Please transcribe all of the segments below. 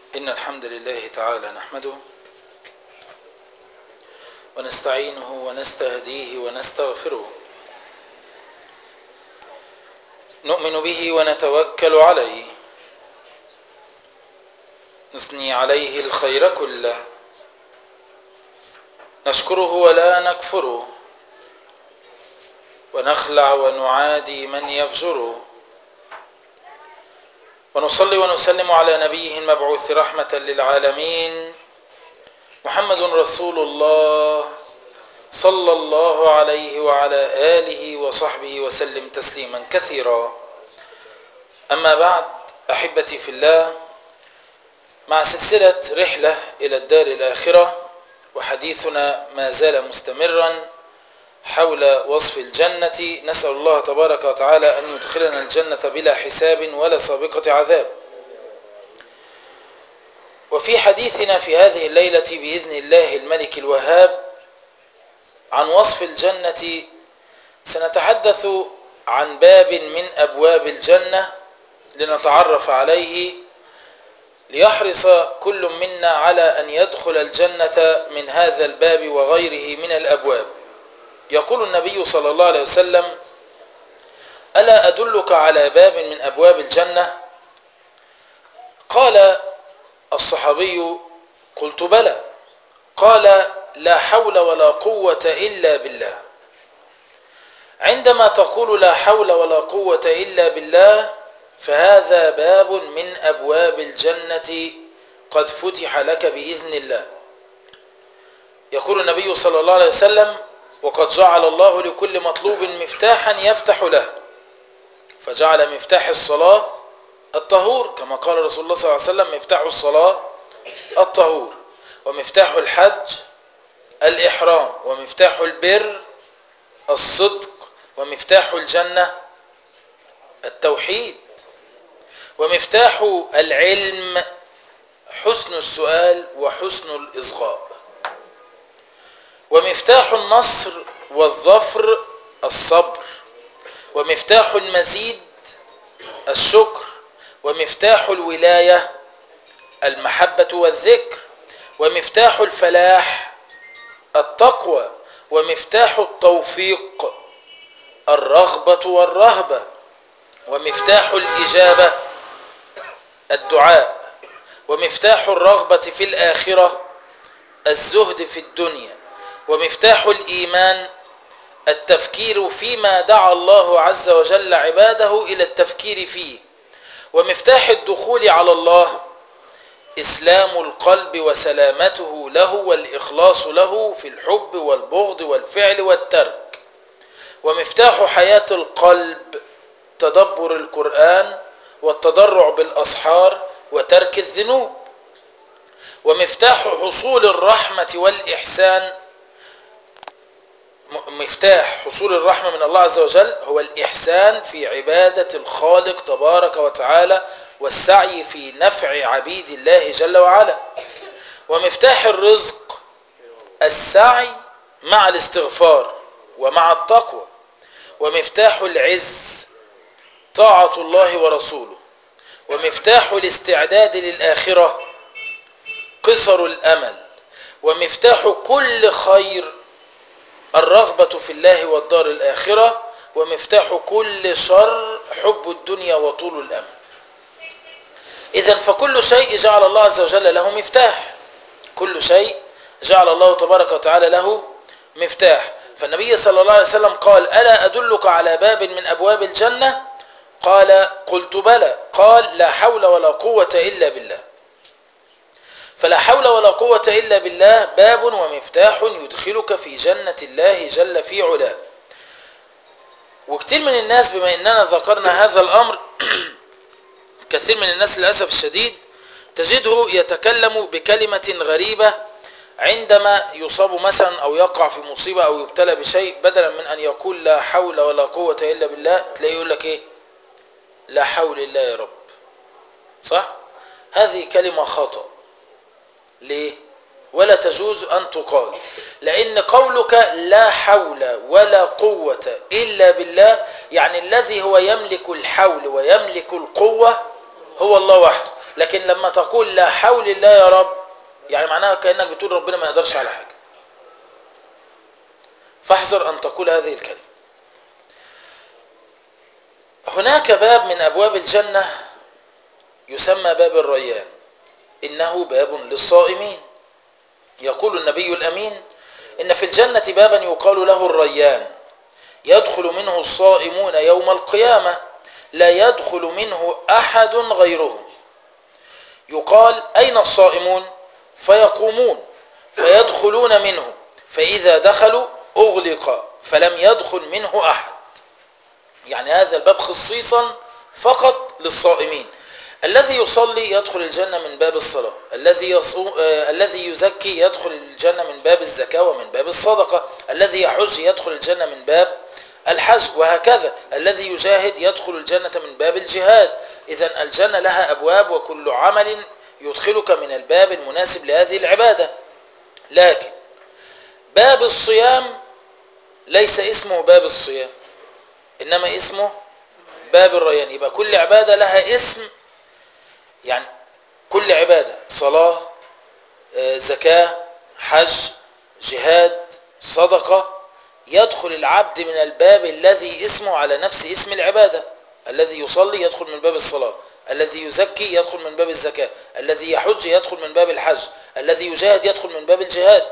إن الحمد لله تعالى نحمده ونستعينه ونستهديه ونستغفره نؤمن به ونتوكل عليه نثني عليه الخير كله نشكره ولا نكفره ونخلع ونعادي من يفجره ونصلي ونسلم على نبيه المبعوث رحمة للعالمين محمد رسول الله صلى الله عليه وعلى آله وصحبه وسلم تسليما كثيرا أما بعد أحبتي في الله مع سلسلة رحلة إلى الدار الآخرة وحديثنا ما زال مستمرا حول وصف الجنة نسأل الله تبارك وتعالى أن يدخلنا الجنة بلا حساب ولا سابقة عذاب وفي حديثنا في هذه الليلة بإذن الله الملك الوهاب عن وصف الجنة سنتحدث عن باب من أبواب الجنة لنتعرف عليه ليحرص كل منا على أن يدخل الجنة من هذا الباب وغيره من الأبواب يقول النبي صلى الله عليه وسلم ألا أدلك على باب من أبواب الجنة قال الصحابي قلت بلى قال لا حول ولا قوة إلا بالله عندما تقول لا حول ولا قوة إلا بالله فهذا باب من أبواب الجنة قد فتح لك بإذن الله يقول النبي صلى الله عليه وسلم وقد جعل الله لكل مطلوب مفتاحا يفتح له فجعل مفتاح الصلاة الطهور كما قال رسول الله صلى الله عليه وسلم مفتاح الصلاة الطهور ومفتاح الحج الإحرام ومفتاح البر الصدق ومفتاح الجنة التوحيد ومفتاح العلم حسن السؤال وحسن الإصغاء ومفتاح النصر والظفر الصبر ومفتاح المزيد الشكر ومفتاح الولاية المحبة والذكر ومفتاح الفلاح التقوى ومفتاح التوفيق الرغبة والرهبة ومفتاح الإجابة الدعاء ومفتاح الرغبة في الآخرة الزهد في الدنيا ومفتاح الإيمان التفكير فيما دعا الله عز وجل عباده إلى التفكير فيه ومفتاح الدخول على الله إسلام القلب وسلامته له والإخلاص له في الحب والبغض والفعل والترك ومفتاح حياة القلب تدبر القرآن والتضرع بالأسحار وترك الذنوب ومفتاح حصول الرحمة والإحسان مفتاح حصول الرحمة من الله عز وجل هو الإحسان في عبادة الخالق تبارك وتعالى والسعي في نفع عبيد الله جل وعلا ومفتاح الرزق السعي مع الاستغفار ومع التقوى ومفتاح العز طاعة الله ورسوله ومفتاح الاستعداد للآخرة قصر الأمل ومفتاح كل خير الرغبة في الله والدار الآخرة ومفتاح كل شر حب الدنيا وطول الأمل إذا فكل شيء جعل الله عز وجل له مفتاح كل شيء جعل الله تبارك وتعالى له مفتاح فالنبي صلى الله عليه وسلم قال ألا أدلك على باب من أبواب الجنة قال قلت بلى قال لا حول ولا قوة إلا بالله فلا حول ولا قوة إلا بالله باب ومفتاح يدخلك في جنة الله جل في علاه وكثير من الناس بما أننا ذكرنا هذا الأمر كثير من الناس للأسف الشديد تجده يتكلم بكلمة غريبة عندما يصاب مثلا أو يقع في مصيبة أو يبتلى بشيء بدلا من أن يقول لا حول ولا قوة إلا بالله تلاقيه يقول لك إيه لا حول الله يا رب صح هذه كلمة خطأ ليه ولا تجوز أن تقال لأن قولك لا حول ولا قوة إلا بالله يعني الذي هو يملك الحول ويملك القوة هو الله وحده لكن لما تقول لا حول الله يا رب يعني معناها كأنك بتقول ربنا ما يقدرش على حاجة فاحذر أن تقول هذه الكلمة هناك باب من أبواب الجنة يسمى باب الريان إنه باب للصائمين يقول النبي الأمين إن في الجنة بابا يقال له الريان يدخل منه الصائمون يوم القيامة لا يدخل منه أحد غيرهم يقال أين الصائمون فيقومون فيدخلون منه فإذا دخلوا أغلق فلم يدخل منه أحد يعني هذا الباب خصيصا فقط للصائمين الذي يصلي يدخل الجنة من باب الصلاة الذي يصوم آه الذي يزكي يدخل الجنة من باب الزكاة ومن باب الصدقة الذي يحج يدخل الجنة من باب الحج وهكذا الذي يجاهد يدخل الجنة من باب الجهاد إذا الجنة لها أبواب وكل عمل يدخلك من الباب المناسب لهذه العبادة لكن باب الصيام ليس اسمه باب الصيام إنما اسمه باب الريان يبقى كل عبادة لها اسم يعني كل عبادة صلاة زكاة حج جهاد صدقة يدخل العبد من الباب الذي اسمه على نفس اسم العبادة الذي يصلي يدخل من باب الصلاة الذي يزكي يدخل من باب الزكاة الذي يحج يدخل من باب الحج الذي يجاهد يدخل من باب الجهاد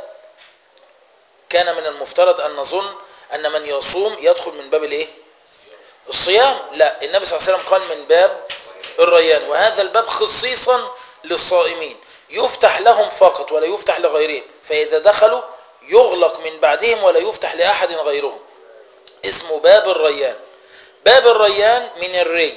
كان من المفترض أن نظن أن من يصوم يدخل من باب الايه الصيام لا النبي صلى الله عليه وسلم قال من باب الريان وهذا الباب خصيصا للصائمين يفتح لهم فقط ولا يفتح لغيرهم فإذا دخلوا يغلق من بعدهم ولا يفتح لأحد غيرهم اسمه باب الريان باب الريان من الري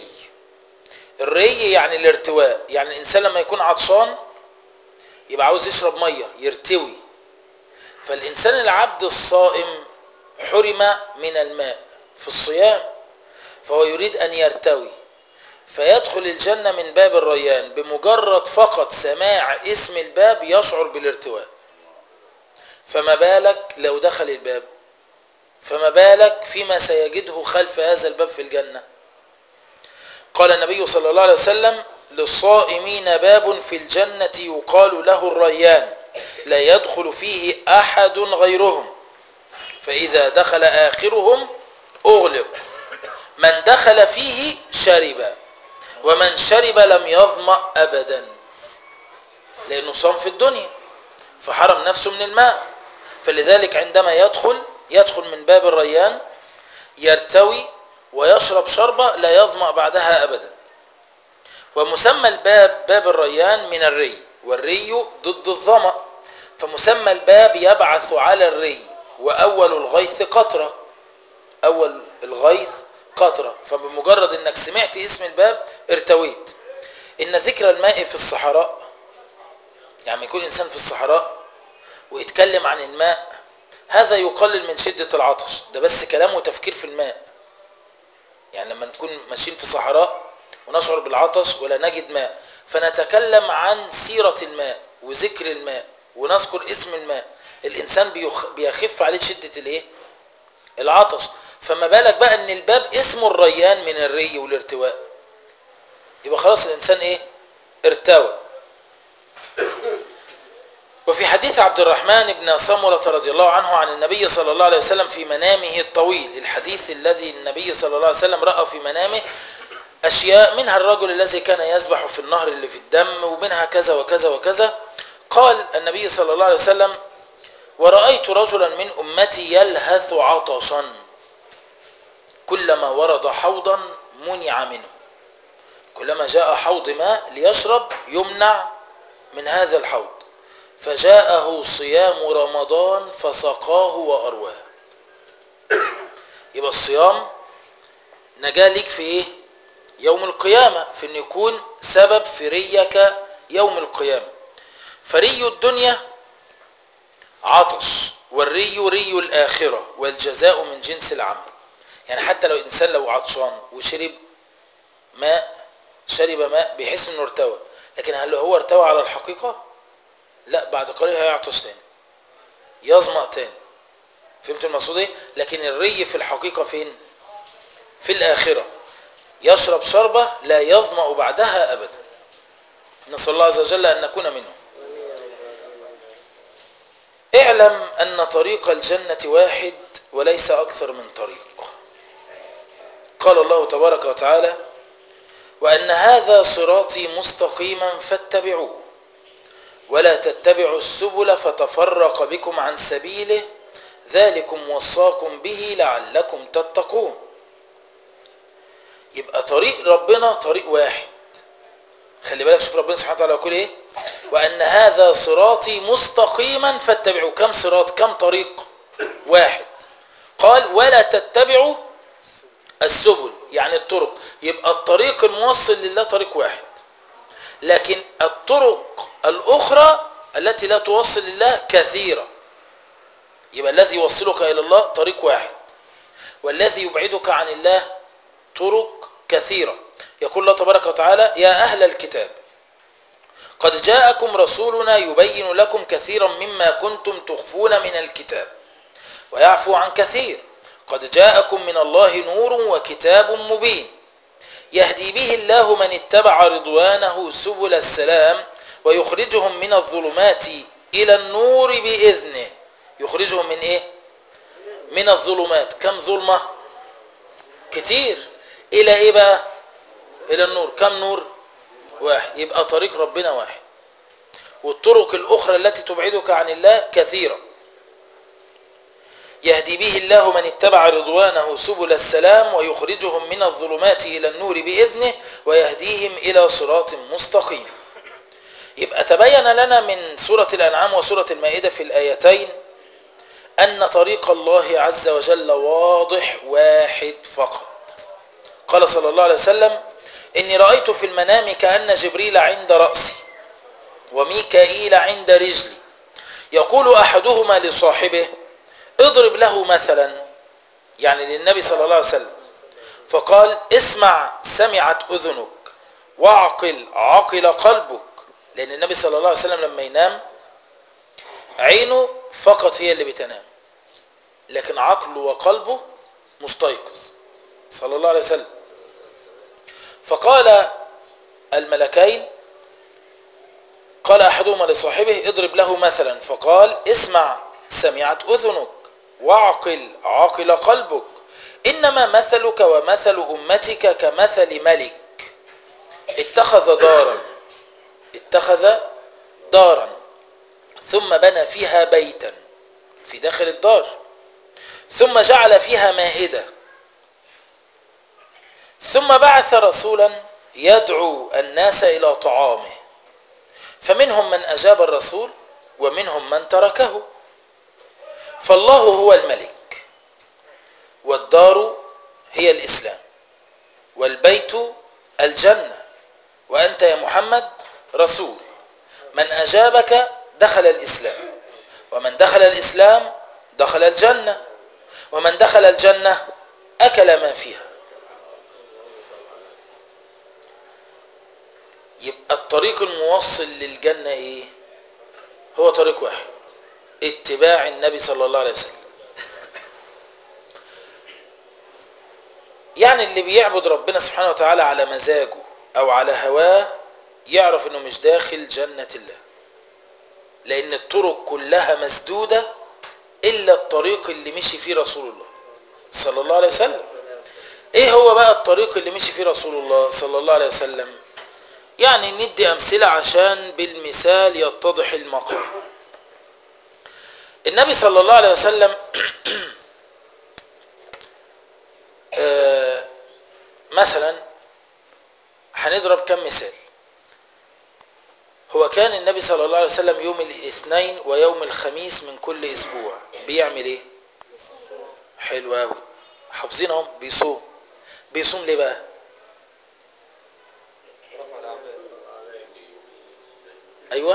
الري يعني الارتواء يعني الإنسان لما يكون عطشان يبقى عاوز يشرب مية يرتوي فالإنسان العبد الصائم حرم من الماء في الصيام فهو يريد أن يرتوي فيدخل الجنة من باب الريان بمجرد فقط سماع اسم الباب يشعر بالارتواء فما بالك لو دخل الباب فما بالك فيما سيجده خلف هذا الباب في الجنة قال النبي صلى الله عليه وسلم للصائمين باب في الجنة يقال له الريان لا يدخل فيه أحد غيرهم فإذا دخل آخرهم أغلق من دخل فيه شرب ومن شرب لم يظمأ أبدا لأنه صام في الدنيا فحرم نفسه من الماء فلذلك عندما يدخل يدخل من باب الريان يرتوي ويشرب شربة لا يظمأ بعدها أبدا ومسمى الباب باب الريان من الري والري ضد الظمأ فمسمى الباب يبعث على الري وأول الغيث قطرة أول الغيث قطرة فبمجرد أنك سمعت اسم الباب ارتويت إن ذكر الماء في الصحراء يعني يكون إنسان في الصحراء ويتكلم عن الماء هذا يقلل من شدة العطش ده بس كلام وتفكير في الماء يعني لما نكون ماشيين في صحراء ونشعر بالعطش ولا نجد ماء فنتكلم عن سيرة الماء وذكر الماء ونذكر اسم الماء الإنسان بيخف عليه شدة الايه العطش فما بالك بقى ان الباب اسمه الريان من الري والارتواء يبقى خلاص الإنسان ايه ارتوى وفي حديث عبد الرحمن بن سمرة رضي الله عنه عن النبي صلى الله عليه وسلم في منامه الطويل الحديث الذي النبي صلى الله عليه وسلم رأى في منامه أشياء منها الرجل الذي كان يسبح في النهر اللي في الدم ومنها كذا وكذا وكذا قال النبي صلى الله عليه وسلم ورأيت رجلا من أمتي يلهث عطشا كلما ورد حوضا منع منه كلما جاء حوض ماء ليشرب يمنع من هذا الحوض فجاءه صيام رمضان فسقاه وأرواه يبقى الصيام نجاة ليك في ايه يوم القيامة في ان يكون سبب في ريك يوم القيامة فري الدنيا عطش والري ري الآخرة والجزاء من جنس العمل يعني حتى لو الإنسان لو عطشان وشرب ماء شرب ماء بيحس انه ارتوى لكن هل هو ارتوى على الحقيقة لا بعد قليل هيعطش تاني يظمأ تاني فهمت المقصود ايه لكن الري في الحقيقة فين في الآخرة يشرب شربة لا يظمأ بعدها أبدا نسأل الله عز وجل أن نكون منهم اعلم أن طريق الجنة واحد وليس أكثر من طريق قال الله تبارك وتعالى وأن هذا صراطي مستقيما فاتبعوه ولا تتبعوا السبل فتفرق بكم عن سبيله ذلكم وصاكم به لعلكم تتقون يبقى طريق ربنا طريق واحد خلي بالك شوف ربنا سبحانه وتعالى يقول ايه وان هذا صراطي مستقيما فاتبعوا كم صراط كم طريق واحد قال ولا تتبعوا السبل يعني الطرق يبقى الطريق الموصل لله طريق واحد لكن الطرق الاخرى التي لا توصل لله كثيره يبقى الذي يوصلك الى الله طريق واحد والذي يبعدك عن الله طرق كثيره يقول الله تبارك وتعالى يا أهل الكتاب قد جاءكم رسولنا يبين لكم كثيرا مما كنتم تخفون من الكتاب ويعفو عن كثير قد جاءكم من الله نور وكتاب مبين يهدي به الله من اتبع رضوانه سبل السلام ويخرجهم من الظلمات إلى النور بإذنه يخرجهم من إيه؟ من الظلمات كم ظلمة؟ كتير إلى إيه بقى؟ الى النور كم نور واحد يبقى طريق ربنا واحد والطرق الاخرى التي تبعدك عن الله كثيره يهدي به الله من اتبع رضوانه سبل السلام ويخرجهم من الظلمات الى النور باذنه ويهديهم الى صراط مستقيم يبقى تبين لنا من سوره الانعام وسوره المائده في الايتين ان طريق الله عز وجل واضح واحد فقط قال صلى الله عليه وسلم إني رأيت في المنام كأن جبريل عند رأسي وميكائيل عند رجلي يقول أحدهما لصاحبه اضرب له مثلا يعني للنبي صلى الله عليه وسلم فقال اسمع سمعت أذنك واعقل عقل قلبك لأن النبي صلى الله عليه وسلم لما ينام عينه فقط هي اللي بتنام لكن عقله وقلبه مستيقظ صلى الله عليه وسلم فقال الملكين قال احدهما لصاحبه اضرب له مثلا فقال اسمع سمعت اذنك واعقل عقل قلبك انما مثلك ومثل امتك كمثل ملك اتخذ دارا اتخذ دارا ثم بنى فيها بيتا في داخل الدار ثم جعل فيها مائده ثم بعث رسولا يدعو الناس الى طعامه فمنهم من اجاب الرسول ومنهم من تركه فالله هو الملك والدار هي الاسلام والبيت الجنه وانت يا محمد رسول من اجابك دخل الاسلام ومن دخل الاسلام دخل الجنه ومن دخل الجنه اكل ما فيها يبقى الطريق الموصل للجنة ايه هو طريق واحد اتباع النبي صلى الله عليه وسلم يعني اللي بيعبد ربنا سبحانه وتعالى على مزاجه او على هواه يعرف انه مش داخل جنة الله لان الطرق كلها مسدودة الا الطريق اللي مشي فيه رسول الله صلى الله عليه وسلم ايه هو بقى الطريق اللي مشي فيه رسول الله صلى الله عليه وسلم يعني ندي أمثلة عشان بالمثال يتضح المقام النبي صلى الله عليه وسلم مثلا هنضرب كم مثال هو كان النبي صلى الله عليه وسلم يوم الاثنين ويوم الخميس من كل اسبوع بيعمل ايه حلو قوي حافظينهم بيصوم بيصوم ليه بقى ايوه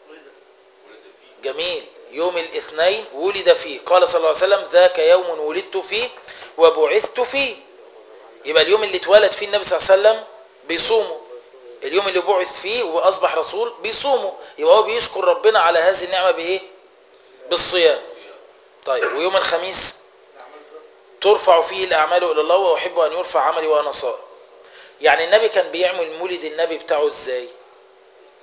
جميل يوم الاثنين ولد فيه قال صلى الله عليه وسلم ذاك يوم ولدت فيه وبعثت فيه يبقى اليوم اللي اتولد فيه النبي صلى الله عليه وسلم بيصومه اليوم اللي بعث فيه واصبح رسول بيصومه يبقى هو بيشكر ربنا على هذه النعمه بايه بالصيام طيب ويوم الخميس ترفع فيه الاعمال الى الله واحب ان يرفع عملي وانا صائم يعني النبي كان بيعمل مولد النبي بتاعه ازاي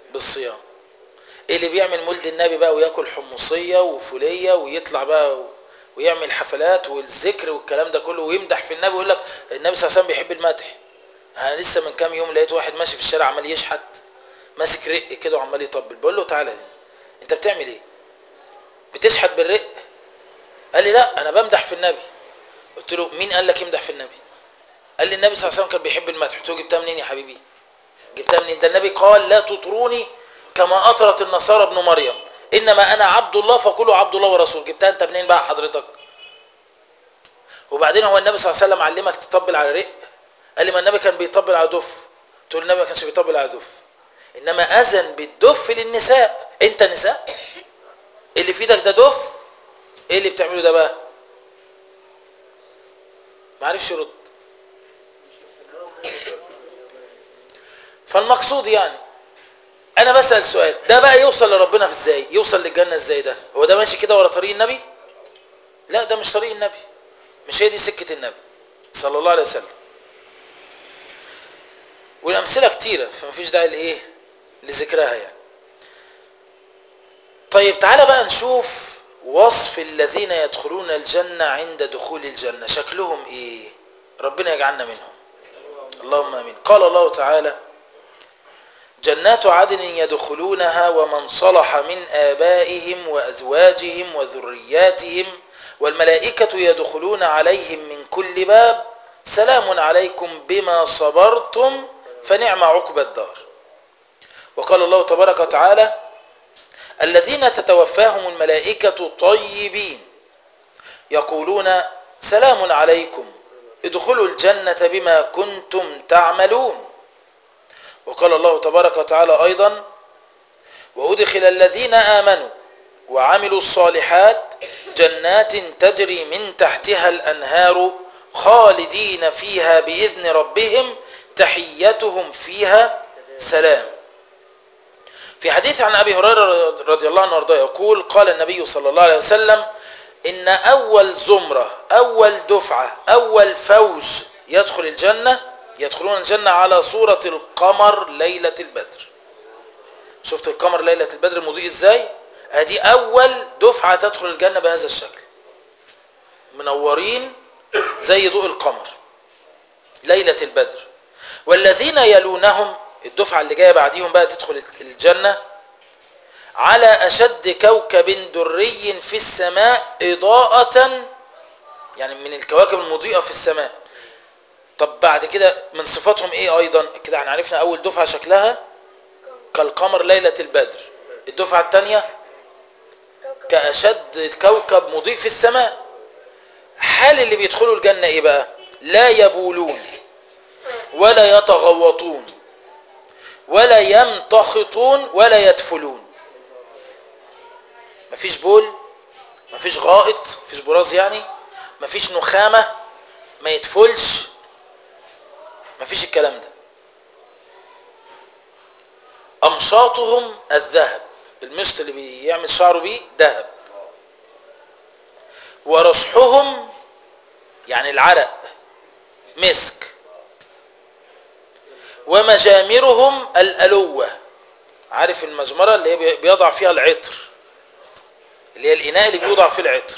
بالصيام اللي بيعمل مولد النبي بقى وياكل حمصيه وفوليه ويطلع بقى و... ويعمل حفلات والذكر والكلام ده كله ويمدح في النبي ويقول لك النبي صلى الله عليه وسلم بيحب المدح انا لسه من كام يوم لقيت واحد ماشي في الشارع عمال يشحت ماسك رق كده وعمال يطبل بقول له تعالى هنا انت بتعمل ايه بتشحت بالرق قال لي لا انا بمدح في النبي قلت له مين قال لك يمدح في النبي قال لي النبي صلى الله عليه وسلم كان بيحب المدح قلت له جبتها منين يا حبيبي جبتها منين ده النبي قال لا تطروني كما اطرت النصارى ابن مريم انما انا عبد الله فكلوا عبد الله ورسول جبتها انت منين بقى حضرتك وبعدين هو النبي صلى الله عليه وسلم علمك تطبل على رق قال لي ما النبي كان بيطبل على دف قلت له النبي ما كانش بيطبل على دف انما اذن بالدف للنساء انت نساء اللي في ايدك ده دف ايه اللي بتعمله ده بقى ما عرفش يرد فالمقصود يعني انا بسال سؤال ده بقى يوصل لربنا في ازاي يوصل للجنه ازاي ده هو ده ماشي كده ورا طريق النبي لا ده مش طريق النبي مش هي دي سكه النبي صلى الله عليه وسلم والامثله كتيره فمفيش داعي لايه لذكرها يعني طيب تعالى بقى نشوف وصف الذين يدخلون الجنة عند دخول الجنة شكلهم ايه ربنا يجعلنا منهم اللهم امين قال الله تعالى جنات عدن يدخلونها ومن صلح من آبائهم وأزواجهم وذرياتهم والملائكة يدخلون عليهم من كل باب سلام عليكم بما صبرتم فنعم عقب الدار وقال الله تبارك وتعالى الذين تتوفاهم الملائكة طيبين يقولون سلام عليكم ادخلوا الجنة بما كنتم تعملون وقال الله تبارك وتعالى أيضا وأدخل الذين آمنوا وعملوا الصالحات جنات تجري من تحتها الأنهار خالدين فيها بإذن ربهم تحيتهم فيها سلام في حديث عن أبي هريرة رضي الله عنه وارضاه يقول قال النبي صلى الله عليه وسلم إن أول زمرة أول دفعة أول فوج يدخل الجنة يدخلون الجنة على صورة القمر ليلة البدر شفت القمر ليلة البدر مضيء ازاي ادي اول دفعة تدخل الجنة بهذا الشكل منورين زي ضوء القمر ليلة البدر والذين يلونهم الدفعة اللي جاية بعديهم بقى تدخل الجنة على أشد كوكب دري في السماء إضاءة يعني من الكواكب المضيئة في السماء طب بعد كده من صفاتهم ايه ايضا كده احنا عرفنا اول دفعة شكلها كالقمر ليلة البدر الدفعة الثانية كأشد كوكب مضيء في السماء حال اللي بيدخلوا الجنة ايه بقى لا يبولون ولا يتغوطون ولا يمتخطون ولا يدفلون مفيش بول مفيش غائط مفيش براز يعني مفيش نخامة ما يدفلش مفيش الكلام ده أمشاطهم الذهب المشط اللي بيعمل شعره بيه ذهب ورشحهم يعني العرق مسك ومجامرهم الألوة عارف المجمرة اللي هي بيضع فيها العطر اللي هي الإناء اللي بيوضع فيه العطر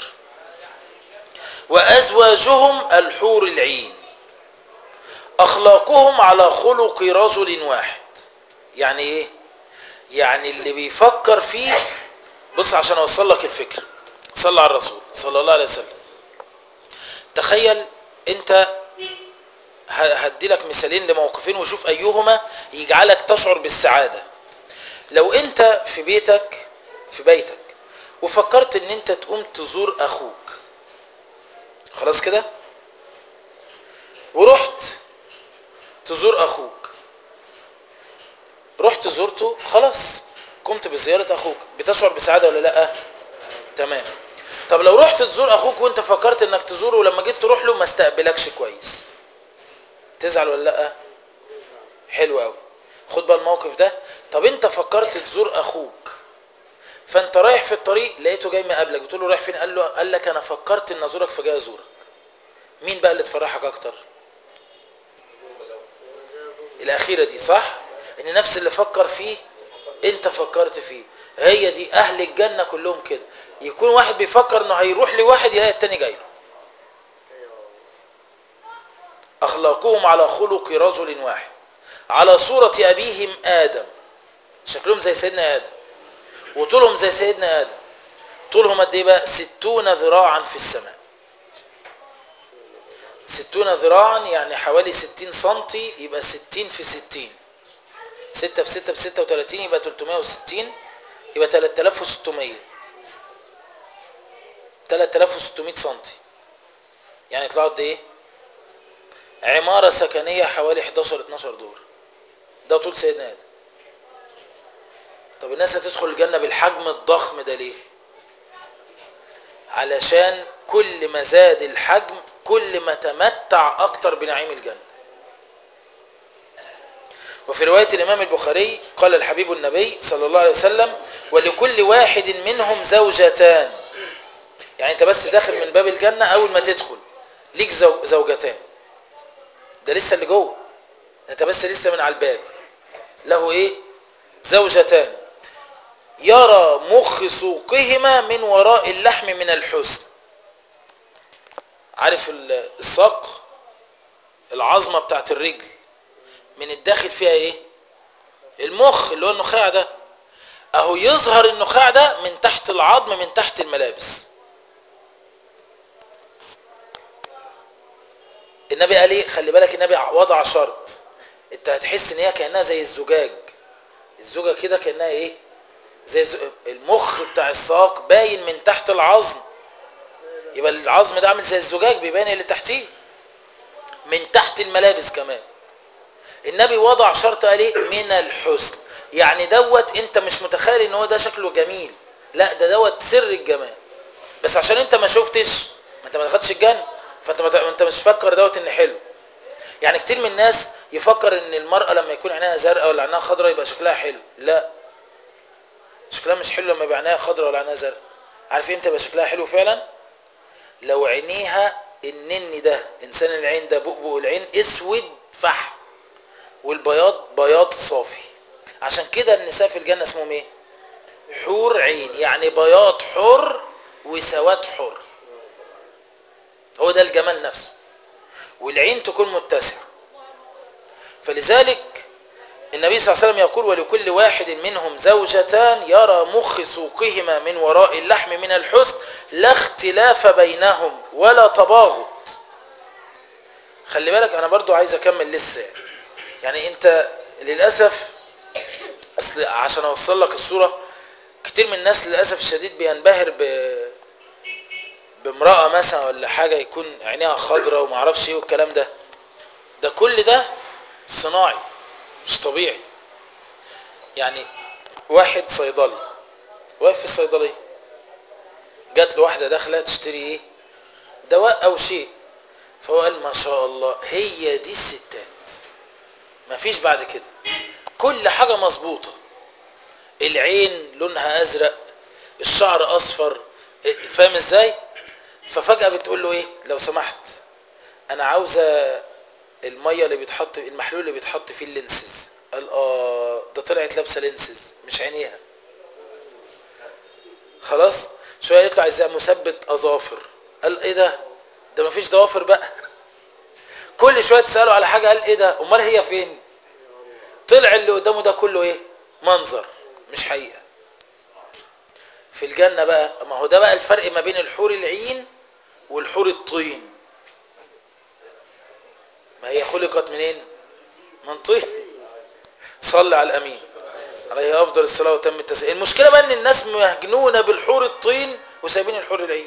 وأزواجهم الحور العين أخلاقهم على خلق رجل واحد يعني إيه يعني اللي بيفكر فيه بص عشان أوصل لك الفكرة صلى على الرسول صلى الله عليه وسلم تخيل أنت هدي لك مثالين لموقفين وشوف أيهما يجعلك تشعر بالسعادة لو أنت في بيتك في بيتك وفكرت ان انت تقوم تزور اخوك خلاص كده ورحت تزور اخوك رحت زرته خلاص قمت بزيارة اخوك بتشعر بسعادة ولا لا تمام طب لو رحت تزور اخوك وانت فكرت انك تزوره ولما جيت تروح له ما استقبلكش كويس تزعل ولا لا حلو قوي خد بقى الموقف ده طب انت فكرت تزور اخوك فانت رايح في الطريق لقيته جاي مقابلك بتقول له رايح فين قال له قال لك انا فكرت ان ازورك فجاي ازورك مين بقى اللي تفرحك اكتر الاخيره دي صح ان نفس اللي فكر فيه انت فكرت فيه هي دي اهل الجنة كلهم كده يكون واحد بيفكر انه هيروح لواحد يلاقي التاني جاي له اخلاقهم على خلق رجل واحد على صورة ابيهم ادم شكلهم زي سيدنا ادم وطولهم زي سيدنا ادم طولهم قد ايه بقى ستون ذراعا في السماء ستون ذراعا يعني حوالي ستين سنتي يبقى ستين في ستين ستة في ستة في ستة وتلاتين يبقى تلتمائة وستين يبقى تلات تلاف وستمية تلات تلاف وستمائة سنتي يعني يطلعوا قد ايه عمارة سكنية حوالي 11 12 دور ده طول سيدنا آدم طب الناس هتدخل الجنة بالحجم الضخم ده ليه علشان كل ما زاد الحجم كل ما تمتع أكتر بنعيم الجنة وفي رواية الإمام البخاري قال الحبيب النبي صلى الله عليه وسلم ولكل واحد منهم زوجتان يعني انت بس داخل من باب الجنة أول ما تدخل ليك زو زوجتان ده لسه اللي جوه انت بس لسه من على الباب له ايه زوجتان يرى مخ سوقهما من وراء اللحم من الحسن عارف الساق العظمة بتاعت الرجل من الداخل فيها ايه المخ اللي هو النخاع ده اهو يظهر النخاع ده من تحت العظم من تحت الملابس النبي قال ايه خلي بالك النبي وضع شرط انت هتحس ان هي كانها زي الزجاج الزجاجه كده كانها ايه زي المخ بتاع الساق باين من تحت العظم يبقى العظم ده عامل زي الزجاج بيبان اللي تحتيه من تحت الملابس كمان النبي وضع شرط قال ايه من الحسن يعني دوت انت مش متخيل ان هو ده شكله جميل لا ده دوت سر الجمال بس عشان انت ما شفتش ما انت ما دخلتش الجنه فانت ما انت مش فكر دوت ان حلو يعني كتير من الناس يفكر ان المرأة لما يكون عينها زرقاء ولا عينها خضراء يبقى شكلها حلو لا شكلها مش حلو لما يبقى عينها خضراء ولا عينها زرقاء عارف امتى يبقى شكلها حلو فعلا لو عينيها النني ده انسان العين ده بؤبؤ العين اسود فحم والبياض بياض صافي عشان كده النساء في الجنة اسمهم ايه حور عين يعني بياض حر وسواد حر هو ده الجمال نفسه والعين تكون متسعة فلذلك النبي صلى الله عليه وسلم يقول ولكل واحد منهم زوجتان يرى مخ سوقهما من وراء اللحم من الحسن لا اختلاف بينهم ولا تباغض خلي بالك انا برضو عايز اكمل لسه يعني, يعني انت للأسف اصل عشان اوصل لك الصورة كتير من الناس للأسف الشديد بينبهر ب بامرأة مثلا ولا حاجة يكون عينيها خضرة وما اعرفش ايه والكلام ده ده كل ده صناعي مش طبيعي يعني واحد صيدلي واقف في الصيدلية جات له واحدة داخلة تشتري ايه دواء او شيء فهو قال ما شاء الله هي دي الستات مفيش بعد كده كل حاجة مظبوطة العين لونها ازرق الشعر اصفر فاهم ازاي ففجأة بتقول له ايه لو سمحت انا عاوزة المية اللي بيتحط المحلول اللي بيتحط فيه اللينسز قال اه ده طلعت لابسة لينسز مش عينيها خلاص شوية يطلع ازاي مثبت اظافر قال ايه ده ده مفيش ضوافر بقى كل شوية تسأله على حاجة قال ايه ده امال هي فين طلع اللي قدامه ده كله ايه منظر مش حقيقة في الجنة بقى ما هو ده بقى الفرق ما بين الحور العين والحور الطين ما هي خلقت منين من طين صلي على الامين عليه افضل الصلاه وتم التسليم المشكله بقى ان الناس مجنونه بالحور الطين وسايبين الحور العين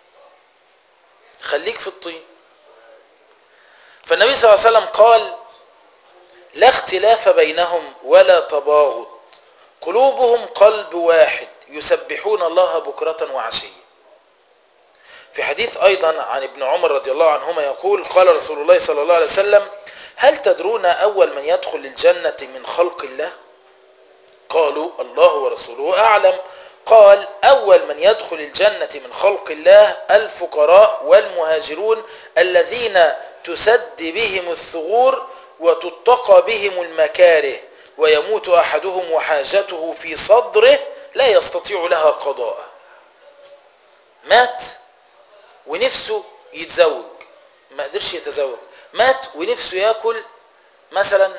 خليك في الطين فالنبي صلى الله عليه وسلم قال لا اختلاف بينهم ولا تباغض قلوبهم قلب واحد يسبحون الله بكرة وعشية في حديث أيضا عن ابن عمر رضي الله عنهما يقول قال رسول الله صلى الله عليه وسلم هل تدرون أول من يدخل الجنة من خلق الله قالوا الله ورسوله أعلم قال أول من يدخل الجنة من خلق الله الفقراء والمهاجرون الذين تسد بهم الثغور وتتقى بهم المكاره ويموت أحدهم وحاجته في صدره لا يستطيع لها قضاء مات ونفسه يتزوج ما قدرش يتزوج مات ونفسه ياكل مثلا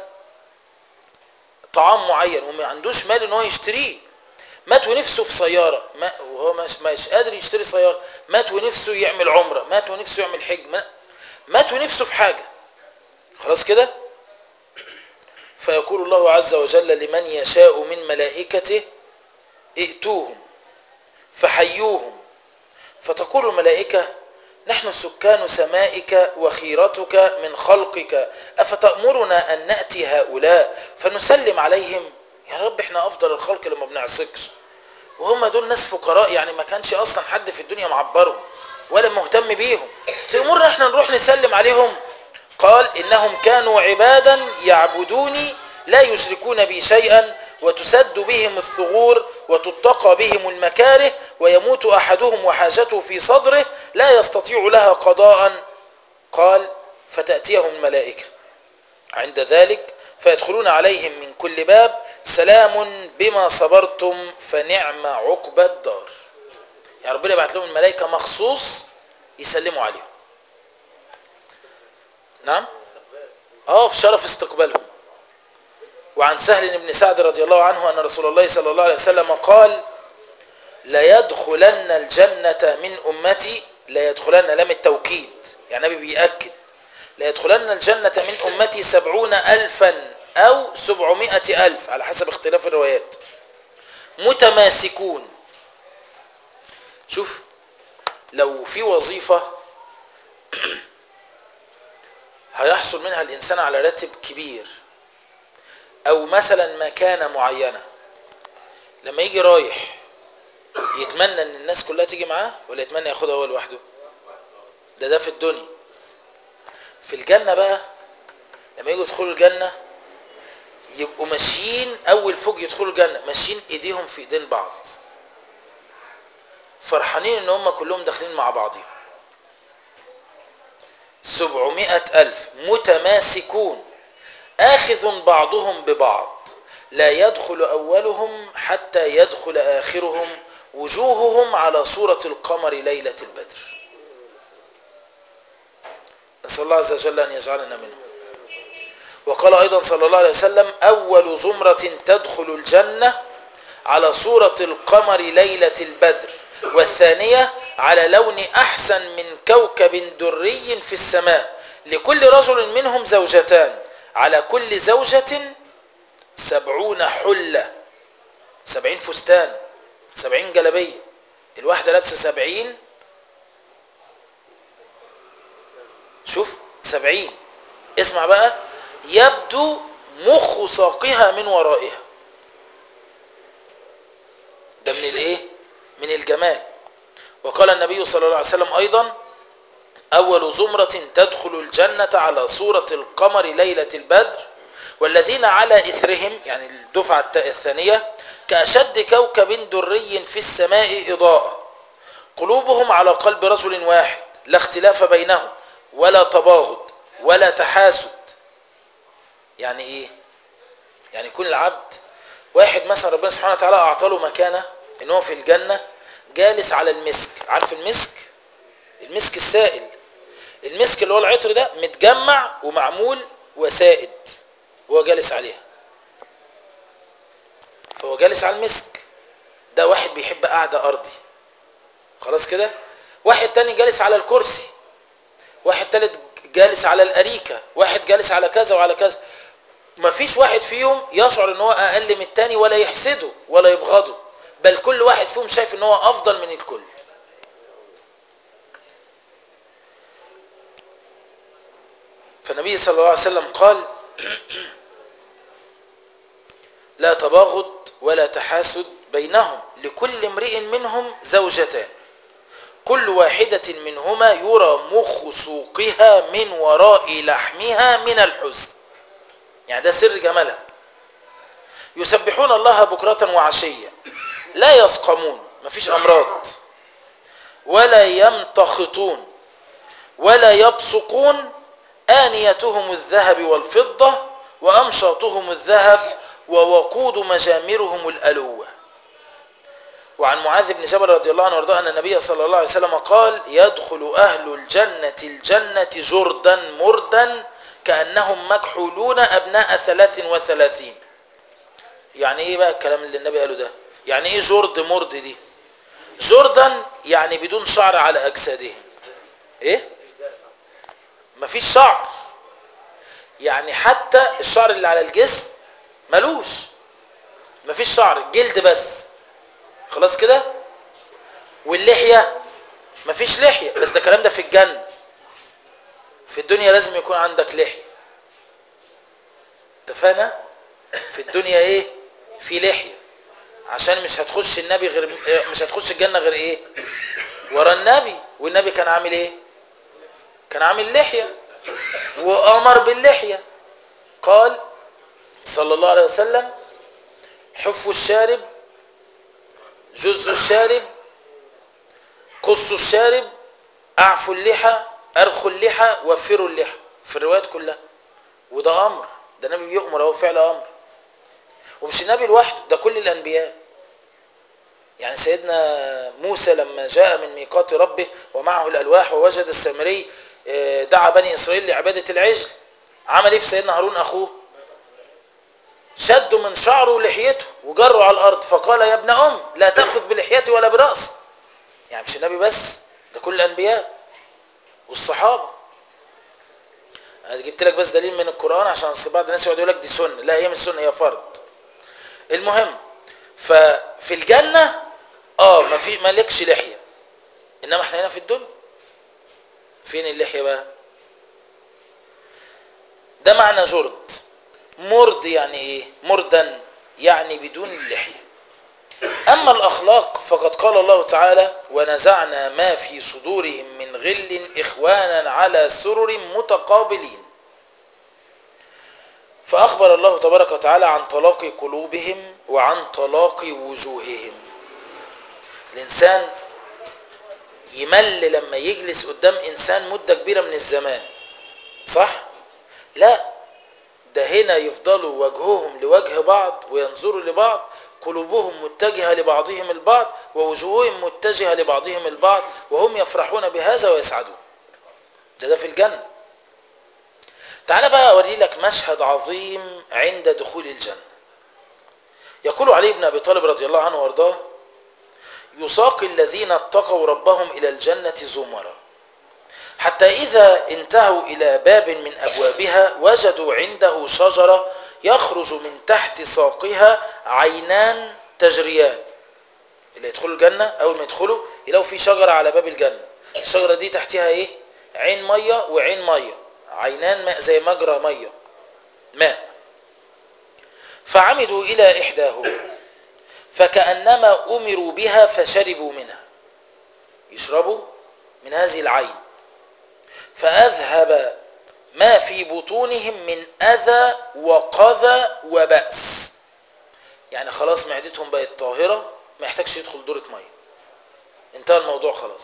طعام معين وما عندوش مال ان هو يشتريه مات ونفسه في سياره ما وهو مش, مش قادر يشتري سياره مات ونفسه يعمل عمره مات ونفسه يعمل حج ما- مات ونفسه في حاجه خلاص كده فيقول الله عز وجل لمن يشاء من ملائكته ائتوهم فحيوهم فتقول الملائكة نحن سكان سمائك وخيرتك من خلقك أفتأمرنا أن نأتي هؤلاء فنسلم عليهم يا رب احنا أفضل الخلق اللي ما بنعصكش وهم دول ناس فقراء يعني ما كانش أصلا حد في الدنيا معبرهم ولا مهتم بيهم تأمرنا احنا نروح نسلم عليهم قال إنهم كانوا عبادا يعبدوني لا يشركون بي شيئا وتسد بهم الثغور وتتقى بهم المكاره ويموت أحدهم وحاجته في صدره لا يستطيع لها قضاء قال فتأتيهم الملائكة عند ذلك فيدخلون عليهم من كل باب سلام بما صبرتم فنعم عقبى الدار يعني ربنا يبعت لهم الملائكة مخصوص يسلموا عليهم نعم اه في شرف استقبالهم وعن سهل بن سعد رضي الله عنه أن رسول الله صلى الله عليه وسلم قال ليدخلن الجنة من أمتي لا يدخلن لم التوكيد يعني النبي بيأكد لا يدخلن الجنة من أمتي سبعون ألفا أو سبعمائة ألف على حسب اختلاف الروايات متماسكون شوف لو في وظيفة هيحصل منها الإنسان على راتب كبير أو مثلا مكانة معينة لما يجي رايح يتمنى ان الناس كلها تيجي معاه ولا يتمنى ياخدها هو لوحده ده ده في الدنيا في الجنة بقى لما يجوا يدخلوا الجنة يبقوا ماشيين اول فوق يدخلوا الجنة ماشيين ايديهم في ايدين بعض فرحانين ان هم كلهم داخلين مع بعضهم سبعمائة ألف متماسكون آخذ بعضهم ببعض لا يدخل أولهم حتى يدخل آخرهم وجوههم على صورة القمر ليلة البدر نسأل الله عز وجل أن يجعلنا منهم وقال أيضا صلى الله عليه وسلم أول زمرة تدخل الجنة على صورة القمر ليلة البدر والثانية على لون أحسن من كوكب دري في السماء لكل رجل منهم زوجتان على كل زوجة سبعون حلة سبعين فستان سبعين جلبية الواحدة لابسة سبعين شوف سبعين اسمع بقى يبدو مخ ساقها من ورائها ده من الايه من الجمال وقال النبي صلى الله عليه وسلم ايضا اول زمرة تدخل الجنة على صورة القمر ليلة البدر والذين على اثرهم يعني الدفعة الثانية كأشد كوكب دري في السماء إضاءة قلوبهم على قلب رجل واحد لا اختلاف بينهم ولا تباغض ولا تحاسد يعني ايه يعني يكون العبد واحد مثلا ربنا سبحانه وتعالى اعطى له مكانه ان هو في الجنه جالس على المسك عارف المسك المسك السائل المسك اللي هو العطر ده متجمع ومعمول وسائد وهو جالس عليها فهو جالس على المسك ده واحد بيحب قعده ارضي خلاص كده واحد تاني جالس على الكرسي واحد تالت جالس على الاريكه واحد جالس على كذا وعلى كذا مفيش واحد فيهم يشعر ان هو اقل من التاني ولا يحسده ولا يبغضه بل كل واحد فيهم شايف ان هو افضل من الكل فالنبي صلى الله عليه وسلم قال لا تباغض ولا تحاسد بينهم لكل امرئ منهم زوجتان كل واحدة منهما يرى مخ سوقها من وراء لحمها من الحزن يعني ده سر جمالها يسبحون الله بكرة وعشية لا يسقمون مفيش أمراض ولا يمتخطون ولا يبصقون آنيتهم الذهب والفضة وأمشاطهم الذهب ووقود مجامرهم الألوة وعن معاذ بن جبل رضي الله عنه وارضاه أن النبي صلى الله عليه وسلم قال يدخل أهل الجنة الجنة جردا مردا كأنهم مكحولون أبناء ثلاث وثلاثين يعني ايه بقى الكلام اللي النبي قاله ده يعني ايه جرد مرد دي جردا يعني بدون شعر على أجسادهم ايه مفيش شعر يعني حتى الشعر اللي على الجسم ملوش مفيش شعر جلد بس خلاص كده واللحية مفيش لحية بس ده الكلام ده في الجنة في الدنيا لازم يكون عندك لحية اتفقنا في الدنيا ايه في لحية عشان مش هتخش النبي غير مش هتخش الجنة غير ايه ورا النبي والنبي كان عامل ايه كان عامل لحية وامر باللحية قال صلى الله عليه وسلم حفوا الشارب جزوا الشارب قصوا الشارب اعفوا اللحى ارخوا اللحى وفروا اللحى في الروايات كلها وده امر ده النبي بيؤمر اهو فعل امر ومش النبي لوحده ده كل الانبياء يعني سيدنا موسى لما جاء من ميقات ربه ومعه الالواح ووجد السامري دعا بني اسرائيل لعباده العجل عمل ايه في سيدنا هارون اخوه شدوا من شعره ولحيته وجروا على الارض فقال يا ابن ام لا تاخذ بلحيتي ولا براسي يعني مش النبي بس ده كل الانبياء والصحابه انا جبت لك بس دليل من القران عشان اصل بعض الناس يقعد يقول لك دي سنه لا هي مش سنه هي فرض المهم ففي الجنه اه ما في مالكش لحيه انما احنا هنا في الدنيا فين اللحيه بقى ده معنى جرد مرد يعني ايه مردا يعني بدون اللحيه اما الاخلاق فقد قال الله تعالى ونزعنا ما في صدورهم من غل اخوانا على سرر متقابلين فاخبر الله تبارك وتعالى عن طلاق قلوبهم وعن طلاق وجوههم الانسان يمل لما يجلس قدام انسان مده كبيره من الزمان صح لا ده هنا يفضلوا وجههم لوجه بعض وينظروا لبعض قلوبهم متجهة لبعضهم البعض ووجوههم متجهة لبعضهم البعض وهم يفرحون بهذا ويسعدون ده ده في الجنة تعال بقى أوري لك مشهد عظيم عند دخول الجنة يقول علي بن أبي طالب رضي الله عنه وارضاه يساق الذين اتقوا ربهم إلى الجنة زمرا حتى إذا انتهوا إلى باب من أبوابها وجدوا عنده شجرة يخرج من تحت ساقها عينان تجريان اللي يدخلوا الجنة أول ما يدخلوا يلاقوا في شجرة على باب الجنة الشجرة دي تحتها إيه عين مية وعين مية عينان ماء زي مجرى مية ماء فعمدوا إلى إحداهما فكأنما أمروا بها فشربوا منها يشربوا من هذه العين فأذهب ما في بطونهم من أذى وقذى وبأس يعني خلاص معدتهم بقت طاهرة ما يحتاجش يدخل دورة مية انتهى الموضوع خلاص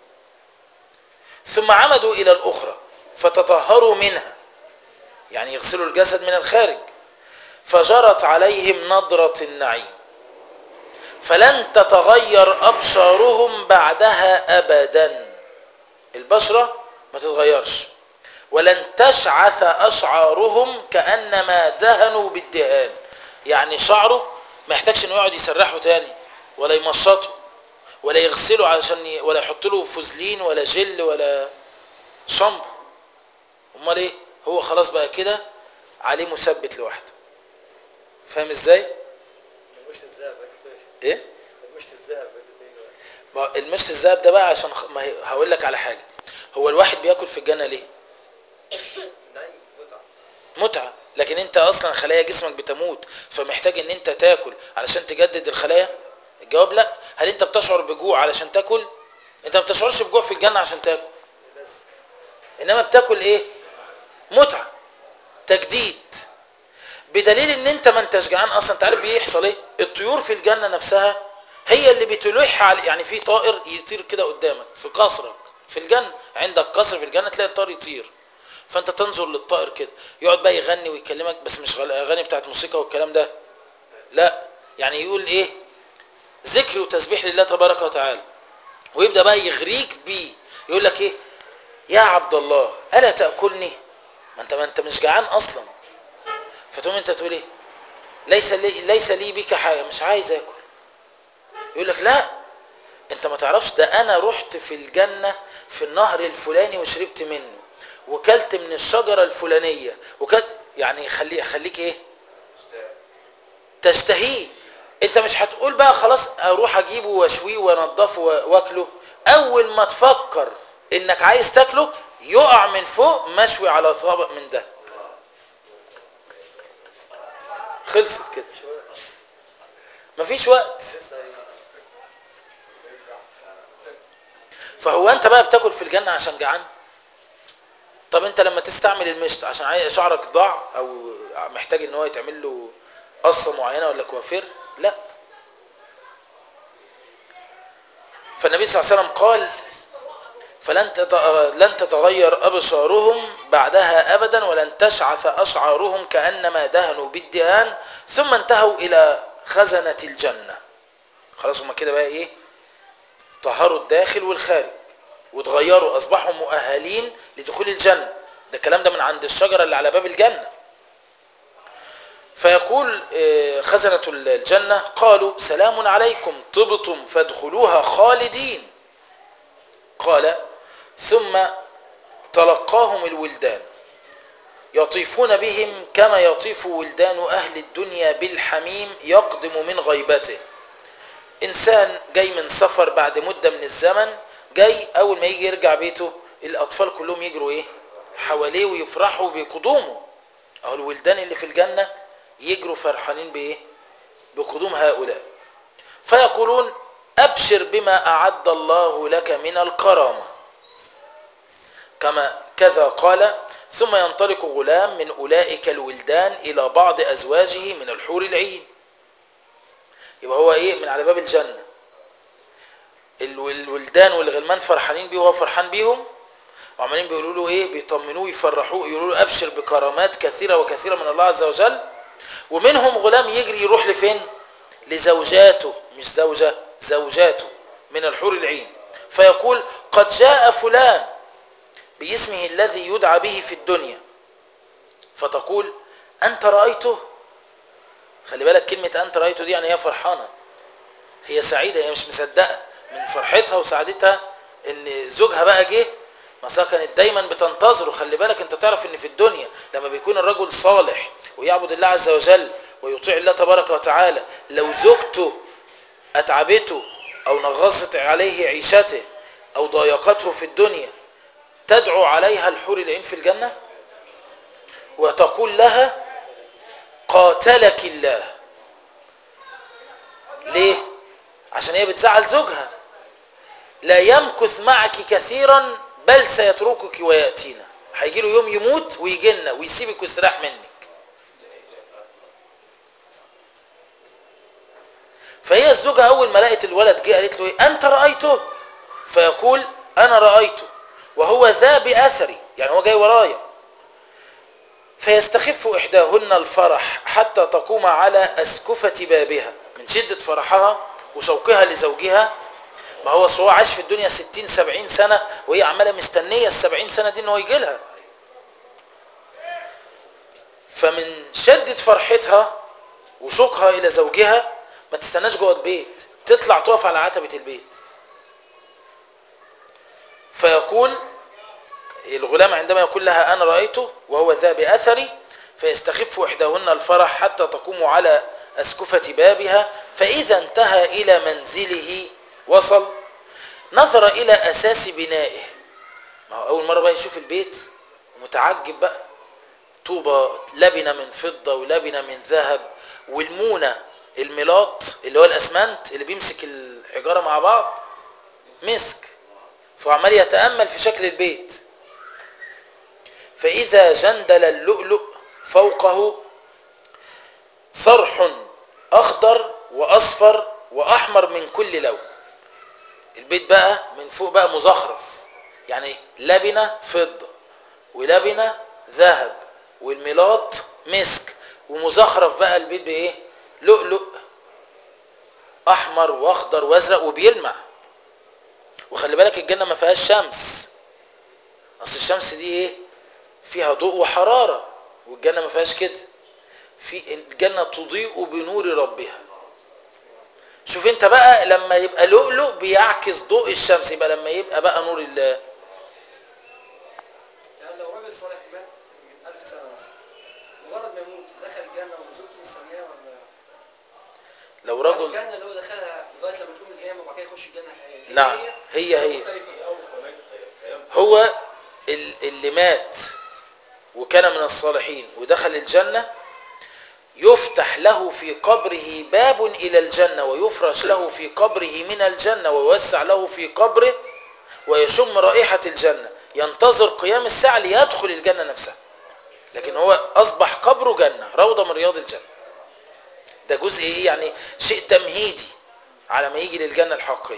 ثم عمدوا إلى الأخرى فتطهروا منها يعني يغسلوا الجسد من الخارج فجرت عليهم نضرة النعيم فلن تتغير أبشارهم بعدها أبدا البشرة ما تتغيرش ولن تشعث أشعارهم كأنما دهنوا بالدهان يعني شعره ما يحتاجش انه يقعد يسرحه تاني ولا يمشطه ولا يغسله علشان ي... ولا يحط له فوزلين ولا جل ولا شامبو امال ايه هو خلاص بقى كده عليه مثبت لوحده فاهم ازاي مشت الذهب ايه مشت الذهب ما المشط الذهب ده بقى عشان خ... ما هي- هقول لك على حاجه هو الواحد بياكل في الجنه ليه نعيم متعة متعه لكن انت اصلا خلايا جسمك بتموت فمحتاج ان انت تاكل علشان تجدد الخلايا الجواب لا هل انت بتشعر بجوع علشان تاكل انت ما بتشعرش بجوع في الجنه عشان تاكل بس انما بتاكل ايه متعه تجديد بدليل ان انت ما انتش جعان اصلا انت عارف بيحصل ايه الطيور في الجنه نفسها هي اللي بتلح على يعني في طائر يطير كده قدامك في قصرك في الجنه عندك قصر في الجنه تلاقي الطائر يطير فانت تنظر للطائر كده يقعد بقى يغني ويكلمك بس مش غل- اغاني بتاعت موسيقى والكلام ده لا يعني يقول ايه ذكر وتسبيح لله تبارك وتعالى ويبدا بقى يغريك بيه يقول لك ايه يا عبد الله الا تاكلني ما انت ما انت مش جعان اصلا فتقوم انت تقول ايه ليس لي ليس لي بك حاجه مش عايز اكل يقول لك لا انت ما تعرفش ده انا رحت في الجنه في النهر الفلاني وشربت منه وكلت من الشجره الفلانيه وكلت يعني خلي خليك ايه تشتهيه انت مش هتقول بقى خلاص اروح اجيبه واشويه وانضفه واكله اول ما تفكر انك عايز تاكله يقع من فوق مشوي على طبق من ده خلصت كده مفيش وقت لسه فهو انت بقى بتاكل في الجنه عشان جعان طب انت لما تستعمل المشط عشان عايز شعرك ضاع او محتاج ان هو يتعمل له قصه معينه ولا كوافير لا فالنبي صلى الله عليه وسلم قال فلن تت- لن تتغير ابصارهم بعدها ابدا ولن تشعث اشعارهم كانما دهنوا بالدهان ثم انتهوا الى خزنه الجنه خلاص هما كده بقى ايه طهروا الداخل والخارج وتغيروا اصبحوا مؤهلين لدخول الجنه ده الكلام ده من عند الشجره اللي على باب الجنه فيقول آه، خزنة الجنة قالوا سلام عليكم طبتم فادخلوها خالدين قال ثم تلقاهم الولدان يطيفون بهم كما يطيف ولدان أهل الدنيا بالحميم يقدم من غيبته إنسان جاي من سفر بعد مدة من الزمن جاي أول ما يجي يرجع بيته الأطفال كلهم يجروا إيه حواليه ويفرحوا بقدومه أهو الولدان اللي في الجنة يجروا فرحانين بإيه بقدوم هؤلاء فيقولون أبشر بما أعد الله لك من الكرامة كما كذا قال ثم ينطلق غلام من أولئك الولدان إلى بعض أزواجه من الحور العين يبقى هو إيه من على باب الجنة الو- الولدان والغلمان فرحانين بيه وهو فرحان بيهم وعمالين بيقولوا له ايه بيطمنوه يفرحوه يقولوا له ابشر بكرامات كثيره وكثيره من الله عز وجل ومنهم غلام يجري يروح لفين لزوجاته مش زوجه زوجاته من الحور العين فيقول قد جاء فلان باسمه الذي يدعى به في الدنيا فتقول انت رايته خلي بالك كلمه انت رايته دي يعني هي فرحانه هي سعيده هي مش مصدقه من فرحتها وسعادتها ان زوجها بقى جه مثلا كانت دايما بتنتظره خلي بالك انت تعرف ان في الدنيا لما بيكون الرجل صالح ويعبد الله عز وجل ويطيع الله تبارك وتعالى لو زوجته اتعبته او نغصت عليه عيشته او ضايقته في الدنيا تدعو عليها الحور العين في الجنه وتقول لها قاتلك الله ليه عشان هي بتزعل زوجها لا يمكث معك كثيرا بل سيتركك وياتينا هيجي له يوم يموت ويجي لنا ويسيبك ويستريح منك فهي الزوجة أول ما لقت الولد جه قالت له إيه أنت رأيته فيقول أنا رأيته وهو ذا بأثري يعني هو جاي ورايا فيستخف إحداهن الفرح حتى تقوم على أسكفة بابها من شدة فرحها وشوقها لزوجها ما هو أصل هو عاش في الدنيا 60 70 سنة وهي عمالة مستنية ال 70 سنة دي إن هو يجي لها فمن شدة فرحتها وشوقها إلى زوجها ما تستناش جوه البيت تطلع تقف على عتبة البيت فيقول الغلام عندما يقول لها أنا رأيته وهو ذا بأثري فيستخف إحداهن الفرح حتى تقوم على أسكفة بابها فإذا انتهى إلى منزله وصل نظر إلى أساس بنائه ما هو أول مرة بقى يشوف البيت ومتعجب بقى طوبة لبنة من فضة ولبنة من ذهب والمونة الميلاط اللي هو الأسمنت اللي بيمسك الحجارة مع بعض مسك فعمال يتأمل في شكل البيت فإذا جندل اللؤلؤ فوقه صرح أخضر وأصفر وأحمر من كل لون البيت بقى من فوق بقى مزخرف يعني لبنة فضة ولبنة ذهب والميلاط مسك ومزخرف بقى البيت بإيه لؤلؤ احمر واخضر وازرق وبيلمع وخلي بالك الجنه ما فيهاش شمس اصل الشمس دي ايه فيها ضوء وحراره والجنه ما فيهاش كده في الجنه تضيء بنور ربها شوف انت بقى لما يبقى لؤلؤ بيعكس ضوء الشمس يبقى لما يبقى بقى نور الله يعني لو راجل صالح مات من 1000 سنة مثلا مجرد ما يموت دخل الجنة وزوجته مستنياه ولا لو يعني رجل الجنة اللي هو دخلها لغاية لما تقوم القيامة وبعد كده يخش الجنة الحقيقية نعم هي هي مختلفة هو ال- اللي مات وكان من الصالحين ودخل الجنة يفتح له في قبره باب إلى الجنة ويفرش له في قبره من الجنة ويوسع له في قبره ويشم رائحة الجنة ينتظر قيام الساعة ليدخل الجنة نفسها لكن هو أصبح قبره جنة روضة من رياض الجنة ده جزء إيه يعني شيء تمهيدي على ما يجي للجنة الحقيقية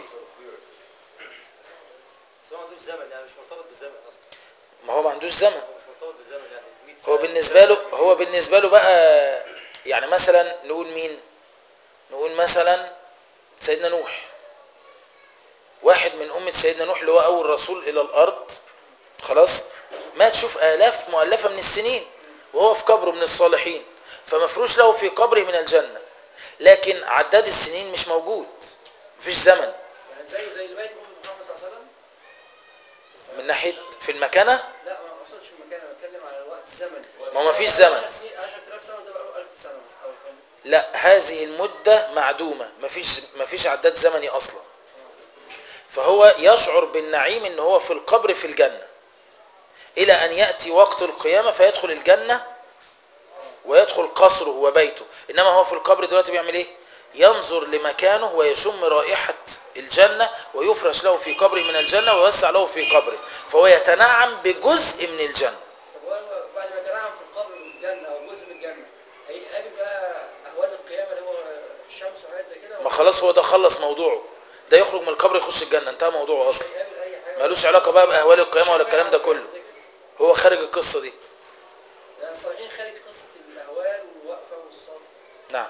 بس هو ما عندوش زمن يعني مش مرتبط بالزمن اصلا ما هو ما عندوش زمن هو مش مرتبط بالزمن يعني 100 سنه هو بالنسبة له هو بالنسبة له بقى يعني مثلا نقول مين نقول مثلا سيدنا نوح واحد من أمة سيدنا نوح اللي هو أول رسول إلى الأرض خلاص مات شوف آلاف مؤلفة من السنين وهو في قبره من الصالحين فمفروش له في قبره من الجنة لكن عداد السنين مش موجود مفيش زمن يعني زيه زي اللي مات محمد محمد صلى الله عليه وسلم من ناحية في المكانة لا ما اقصدش المكان انا بتكلم على الوقت الزمن ما هو مفيش زمن 10 سنين 10000 سنة ده بقى له 1000 سنة مثلا او كام لا هذه المدة معدومة مفيش مفيش عداد زمني أصلا فهو يشعر بالنعيم ان هو في القبر في الجنة الى ان يأتي وقت القيامة فيدخل الجنة ويدخل قصره وبيته انما هو في القبر دلوقتي بيعمل ايه ينظر لمكانه ويشم رائحة الجنة ويفرش له في قبره من الجنة ويوسع له في قبره فهو يتنعم بجزء من الجنة طب هو بعد ما يتنعم في القبر من الجنة او جزء من الجنة هيقابل بقى اهوال القيامة اللي هو الشمس وحاجات زي كده ما خلاص هو ده خلص موضوعه ده يخرج من القبر يخش الجنة انتهى موضوعه اصلا هيقابل اي حاجة مالوش علاقة بقى بأهوال القيامة ولا الكلام ده كله زي كده. هو خارج القصة دي يعني الصالحين خارج قصة الاهوال والوقفة والصبر نعم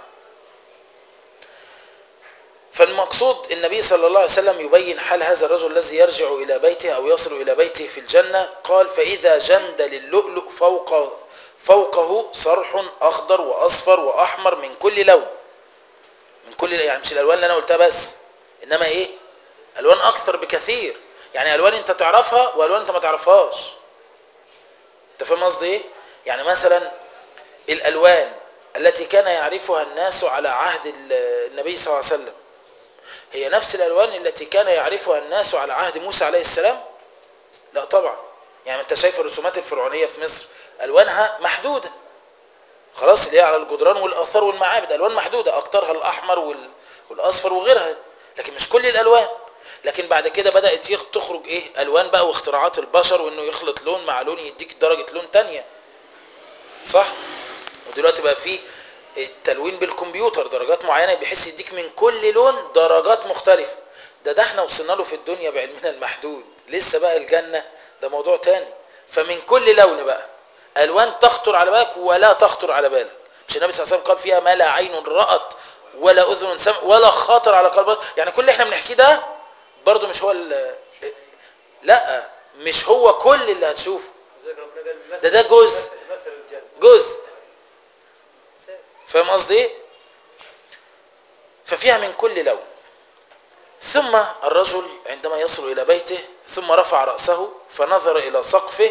فالمقصود النبي صلى الله عليه وسلم يبين حال هذا الرجل الذي يرجع إلى بيته أو يصل إلى بيته في الجنة قال فإذا جند للؤلؤ فوق فوقه صرح أخضر وأصفر وأحمر من كل لون من كل يعني مش الألوان اللي أنا قلتها بس إنما إيه ألوان أكثر بكثير يعني ألوان أنت تعرفها وألوان أنت ما تعرفهاش أنت فاهم قصدي إيه يعني مثلا الألوان التي كان يعرفها الناس على عهد ال- النبي صلى الله عليه وسلم هي نفس الألوان التي كان يعرفها الناس على عهد موسى عليه السلام لا طبعا يعني انت شايف الرسومات الفرعونية في مصر ألوانها محدودة خلاص اللي هي على الجدران والآثار والمعابد ألوان محدودة أكترها الأحمر وال- والأصفر وغيرها لكن مش كل الألوان لكن بعد كده بدأت يخ- تخرج إيه ألوان بقى واختراعات البشر وإنه يخلط لون مع لون يديك درجة لون تانية صح ودلوقتي بقى فيه التلوين بالكمبيوتر درجات معينة بحيث يديك من كل لون درجات مختلفة ده ده احنا وصلنا له في الدنيا بعلمنا المحدود لسه بقى الجنة ده موضوع تاني فمن كل لون بقى ألوان تخطر على بالك ولا تخطر على بالك مش النبي صلى الله عليه وسلم قال فيها ما لا عين رأت ولا أذن سمع ولا خاطر على قلب يعني كل اللي احنا بنحكيه ده برضه مش هو ال- لا مش هو كل اللي هتشوفه لذلك ربنا قال مثل ده ده جزء. مثل- مثل الجنه جزء سهل. فاهم قصدي ايه ففيها من كل لون ثم الرجل عندما يصل الى بيته ثم رفع راسه فنظر الى سقفه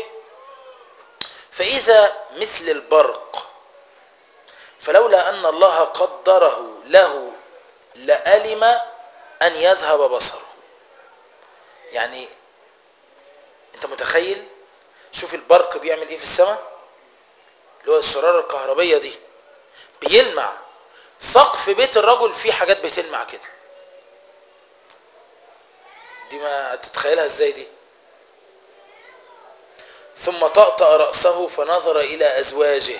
فاذا مثل البرق فلولا ان الله قدره له لألم ان يذهب بصره يعني انت متخيل شوف البرق بيعمل ايه في السماء اللي هو الشرارة الكهربية دي بيلمع سقف بيت الرجل فيه حاجات بتلمع كده دي ما تتخيلها ازاي دي ثم طأطأ رأسه فنظر إلى أزواجه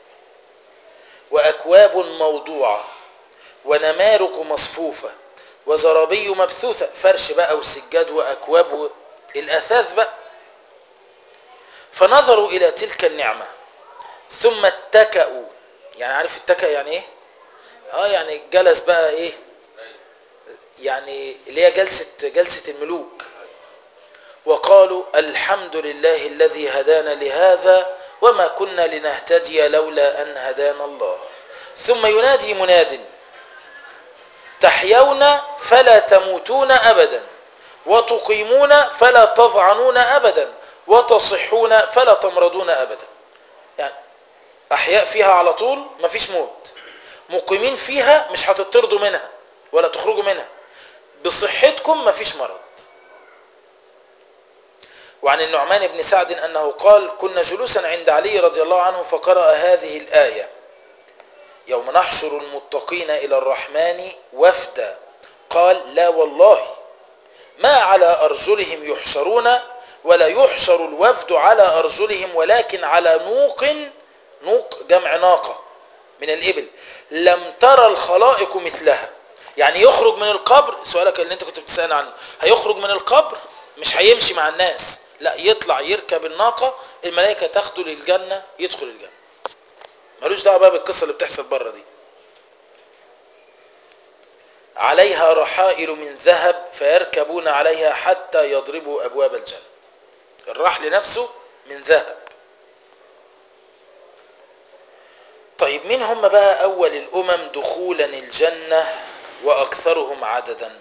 وأكواب موضوعة ونمارق مصفوفة وزرابي مبثوثة فرش بقى وسجاد وأكواب و... الأثاث بقى فنظروا إلى تلك النعمة ثم اتكأوا يعني عارف اتكأ يعني ايه اه يعني جلس بقى ايه يعني اللي هي جلسة جلسة الملوك وقالوا الحمد لله الذي هدانا لهذا وما كنا لنهتدي لولا أن هدانا الله ثم ينادي مناد تحيون فلا تموتون أبدا وتقيمون فلا تضعنون أبدا وتصحون فلا تمرضون أبدا يعني أحياء فيها على طول مفيش موت مقيمين فيها مش هتطردوا منها ولا تخرجوا منها بصحتكم مفيش مرض وعن النعمان بن سعد أنه قال كنا جلوسا عند علي رضي الله عنه فقرأ هذه الآية يوم نحشر المتقين إلى الرحمن وفدا قال لا والله ما على أرجلهم يحشرون ولا يحشر الوفد على أرجلهم ولكن على نوق نوق جمع ناقة من الإبل لم ترى الخلائق مثلها يعني يخرج من القبر سؤالك اللي انت كنت بتسأل عنه هيخرج من القبر مش هيمشي مع الناس لا يطلع يركب الناقة الملائكة تاخده للجنة يدخل الجنة ملوش دعوه بقى بالقصة اللي بتحصل بره دي عليها رحائل من ذهب فيركبون عليها حتى يضربوا أبواب الجنة الرحل نفسه من ذهب طيب مين هم بقى أول الأمم دخولا الجنة وأكثرهم عددا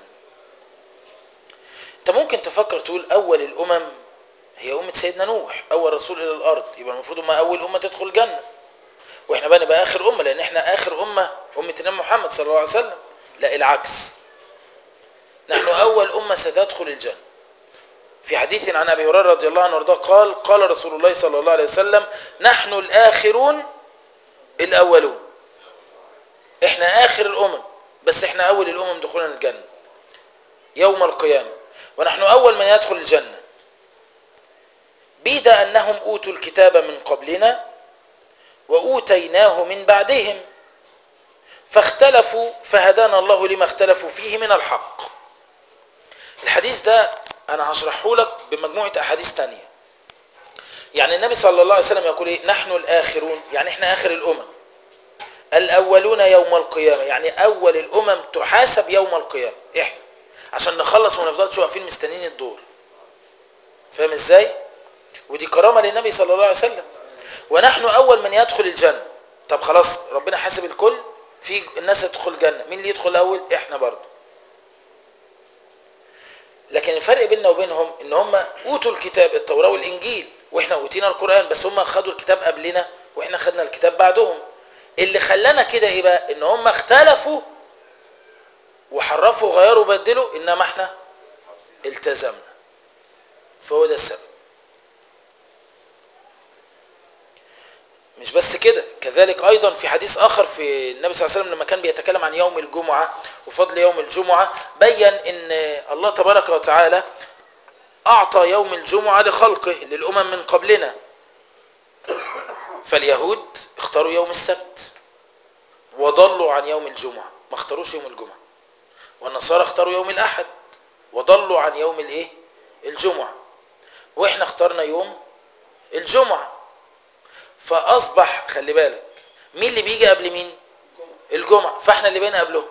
انت ممكن تفكر تقول أول الأمم هي أمة سيدنا نوح أول رسول إلى الأرض يبقى المفروض هم أول أمة تدخل الجنة واحنا بقى نبقى آخر أمة لأن احنا آخر أمة أمة النبي محمد صلى الله عليه وسلم لا العكس نحن أول أمة ستدخل الجنة في حديث عن أبي هريرة رضي الله عنه وارضاه قال قال رسول الله صلى الله عليه وسلم نحن الآخرون الأولون احنا آخر الأمم بس احنا أول الأمم دخولا الجنة يوم القيامة ونحن أول من يدخل الجنة بيد أنهم أوتوا الكتاب من قبلنا وأوتيناه من بعدهم فاختلفوا فهدانا الله لما اختلفوا فيه من الحق الحديث ده أنا هشرحه لك بمجموعة أحاديث تانية يعني النبي صلى الله عليه وسلم يقول إيه نحن الآخرون يعني إحنا آخر الأمم الأولون يوم القيامة يعني أول الأمم تحاسب يوم القيامة إحنا عشان نخلص وما نفضلش واقفين مستنيين الدور فاهم إزاي ودي كرامة للنبي صلى الله عليه وسلم ونحن أول من يدخل الجنة طب خلاص ربنا حاسب الكل في الناس تدخل الجنة مين اللي يدخل الأول إحنا برضو لكن الفرق بيننا وبينهم ان هم اوتوا الكتاب التوراة والانجيل واحنا اوتينا القرآن بس هم خدوا الكتاب قبلنا واحنا خدنا الكتاب بعدهم اللي خلانا كده ايه بقى ان هم اختلفوا وحرفوا وغيروا وبدلوا انما احنا التزمنا فهو ده السبب مش بس كده كذلك ايضا في حديث اخر في النبي صلى الله عليه وسلم لما كان بيتكلم عن يوم الجمعة وفضل يوم الجمعة بين ان الله تبارك وتعالى اعطى يوم الجمعة لخلقه للامم من قبلنا فاليهود اختاروا يوم السبت وضلوا عن يوم الجمعة ما اختاروش يوم الجمعة والنصارى اختاروا يوم الاحد وضلوا عن يوم الايه الجمعة واحنا اخترنا يوم الجمعة فاصبح خلي بالك مين اللي بيجي قبل مين الجمعة فاحنا اللي بينا قبلهم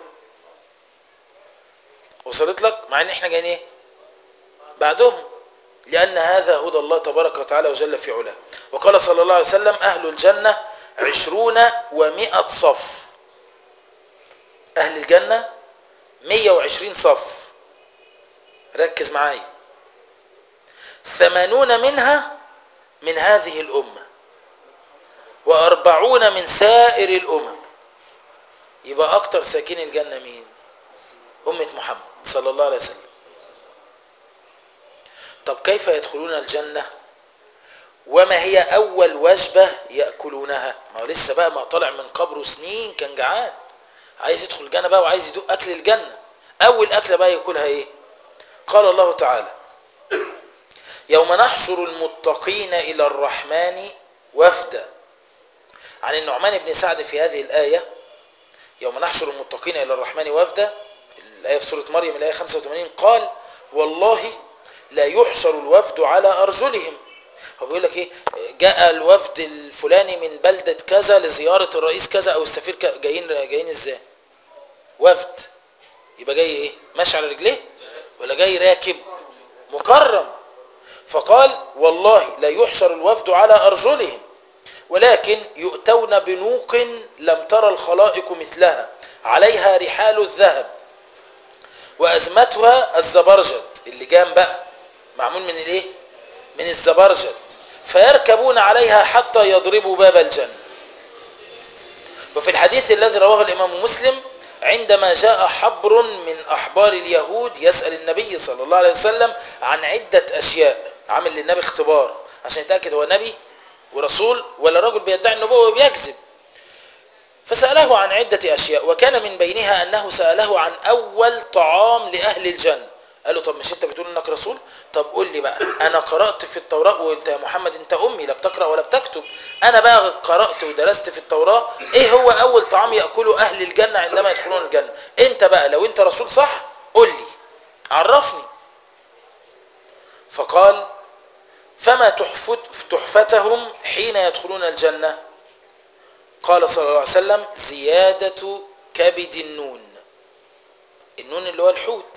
وصلت لك مع ان احنا جايين ايه بعدهم لان هذا هدى الله تبارك وتعالى وجل في علاه وقال صلى الله عليه وسلم اهل الجنة عشرون ومائة صف اهل الجنة مية وعشرين صف ركز معايا ثمانون منها من هذه الامه وأربعون من سائر الأمم يبقى أكتر ساكن الجنة مين أمة محمد صلى الله عليه وسلم طب كيف يدخلون الجنة وما هي أول وجبة يأكلونها ما هو لسه بقى ما طلع من قبره سنين كان جعان عايز يدخل الجنة بقى وعايز يدوق أكل الجنة أول أكلة بقى يأكلها إيه قال الله تعالى يوم نحشر المتقين إلى الرحمن وفدا عن النعمان بن سعد في هذه الآية يوم نحشر المتقين إلى الرحمن وفدا الآية في سورة مريم الآية 85 قال والله لا يحشر الوفد على أرجلهم هو بيقول لك إيه جاء الوفد الفلاني من بلدة كذا لزيارة الرئيس كذا أو السفير كذا جايين جايين إزاي وفد يبقى جاي ايه ماشي على رجليه ولا جاي راكب مكرم فقال والله لا يحشر الوفد على أرجلهم ولكن يؤتون بنوق لم ترى الخلائق مثلها عليها رحال الذهب وأزمتها الزبرجد اللي جام بقى معمول من الايه من الزبرجد فيركبون عليها حتى يضربوا باب الجنة وفي الحديث الذي رواه الإمام مسلم عندما جاء حبر من أحبار اليهود يسأل النبي صلى الله عليه وسلم عن عدة أشياء عمل للنبي اختبار عشان يتأكد هو نبي ورسول ولا رجل بيدعي النبوة وبيكذب فسأله عن عدة أشياء وكان من بينها أنه سأله عن أول طعام لأهل الجنة قال له طب مش انت بتقول انك رسول طب قول لي بقى انا قرات في التوراه وانت يا محمد انت امي لا بتقرا ولا بتكتب انا بقى قرات ودرست في التوراه ايه هو اول طعام ياكله اهل الجنه عندما يدخلون الجنه انت بقى لو انت رسول صح قول لي عرفني فقال فما تحفت تحفتهم حين يدخلون الجنه قال صلى الله عليه وسلم زياده كبد النون النون اللي هو الحوت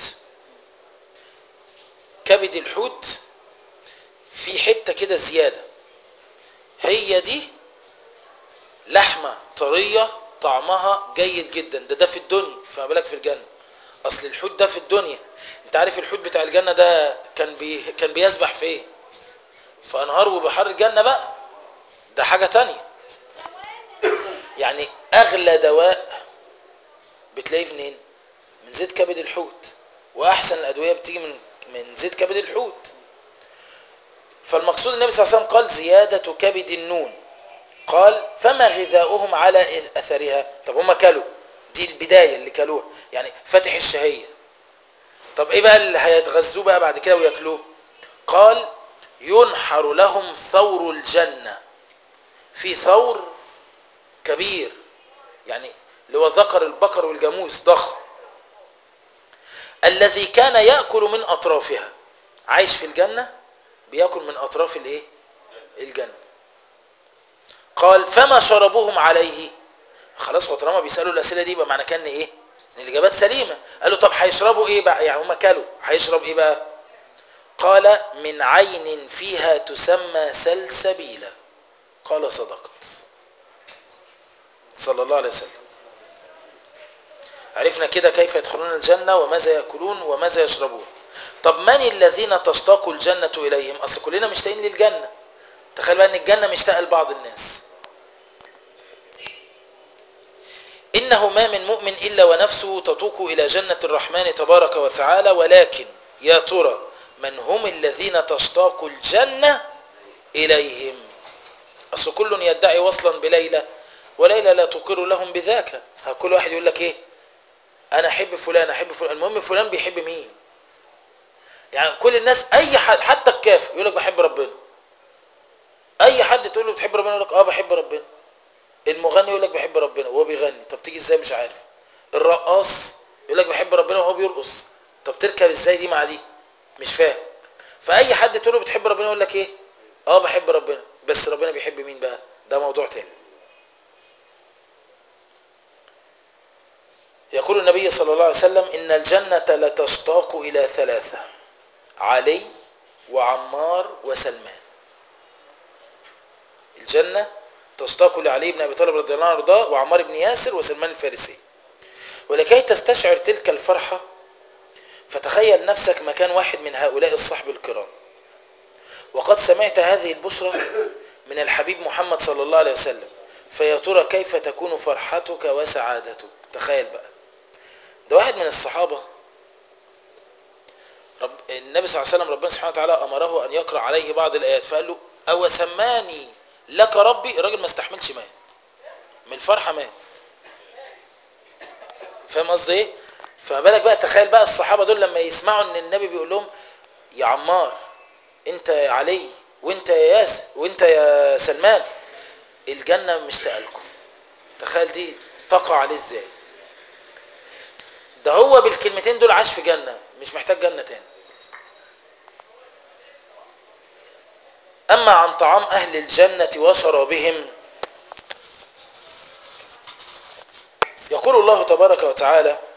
كبد الحوت في حته كده زياده هي دي لحمه طريه طعمها جيد جدا ده ده في الدنيا فما بالك في الجنه اصل الحوت ده في الدنيا انت عارف الحوت بتاع الجنه ده كان بي كان بيسبح في ايه في انهار وبحار الجنه بقى ده حاجه تانية يعني اغلى دواء بتلاقيه منين من زيت كبد الحوت واحسن الادويه بتيجي من من زيت كبد الحوت فالمقصود النبي صلى الله عليه وسلم قال زيادة كبد النون قال فما غذاؤهم على أثرها طب هم كلوا دي البداية اللي كلوها يعني فتح الشهية طب ايه بقى اللي هيتغذوه بقى بعد كده وياكلوه قال ينحر لهم ثور الجنة في ثور كبير يعني اللي هو ذكر البقر والجاموس ضخم الذي كان يأكل من أطرافها عايش في الجنة بيأكل من أطراف الإيه؟ الجنة قال فما شربوهم عليه خلاص هو طالما بيسألوا الأسئلة دي يبقى معنى كان إيه؟ إن الإجابات سليمة قالوا طب هيشربوا إيه بقى؟ يعني هم كلوا هيشرب إيه بقى؟ قال من عين فيها تسمى سلسبيلا قال صدقت صلى الله عليه وسلم عرفنا كده كيف يدخلون الجنة وماذا يأكلون وماذا يشربون طب من الذين تشتاق الجنة إليهم أصل كلنا مشتاقين للجنة تخيل بقى أن الجنة مشتاقة لبعض الناس إنه ما من مؤمن إلا ونفسه تطوق إلى جنة الرحمن تبارك وتعالى ولكن يا ترى من هم الذين تشتاق الجنة إليهم أصل كل يدعي وصلا بليلى وليلى لا تقر لهم بذاك كل واحد يقول لك إيه انا احب فلان احب فلان المهم فلان بيحب مين يعني كل الناس اي حد حتى الكافر يقول لك بحب ربنا اي حد تقول له بتحب ربنا يقول لك اه بحب ربنا المغني يقول لك بحب ربنا وهو بيغني طب تيجي ازاي مش عارف الرقاص يقول لك بحب ربنا وهو بيرقص طب تركب ازاي دي مع دي مش فاهم فاي حد تقول له بتحب ربنا يقول لك ايه اه بحب ربنا بس ربنا بيحب مين بقى ده موضوع تاني يقول النبي صلى الله عليه وسلم إن الجنة لتشتاق إلى ثلاثة علي وعمار وسلمان الجنة تشتاق لعلي بن أبي طالب رضي الله عنه رضاه وعمار بن ياسر وسلمان الفارسي ولكي تستشعر تلك الفرحة فتخيل نفسك مكان واحد من هؤلاء الصحب الكرام وقد سمعت هذه البشرى من الحبيب محمد صلى الله عليه وسلم فيا ترى كيف تكون فرحتك وسعادتك تخيل بقى ده واحد من الصحابة رب النبي صلى الله عليه وسلم ربنا سبحانه وتعالى أمره أن يقرأ عليه بعض الآيات فقال له أو سماني لك ربي الراجل ما استحملش مات من الفرحة مات فاهم قصدي ايه فما بالك بقى تخيل بقى الصحابة دول لما يسمعوا ان النبي بيقول لهم يا عمار انت يا علي وانت يا ياسر وانت يا سلمان الجنة مشتاقه لكم تخيل دي تقع عليه ازاي ده هو بالكلمتين دول عاش في جنة مش محتاج جنة تاني أما عن طعام أهل الجنة وشرابهم يقول الله تبارك وتعالى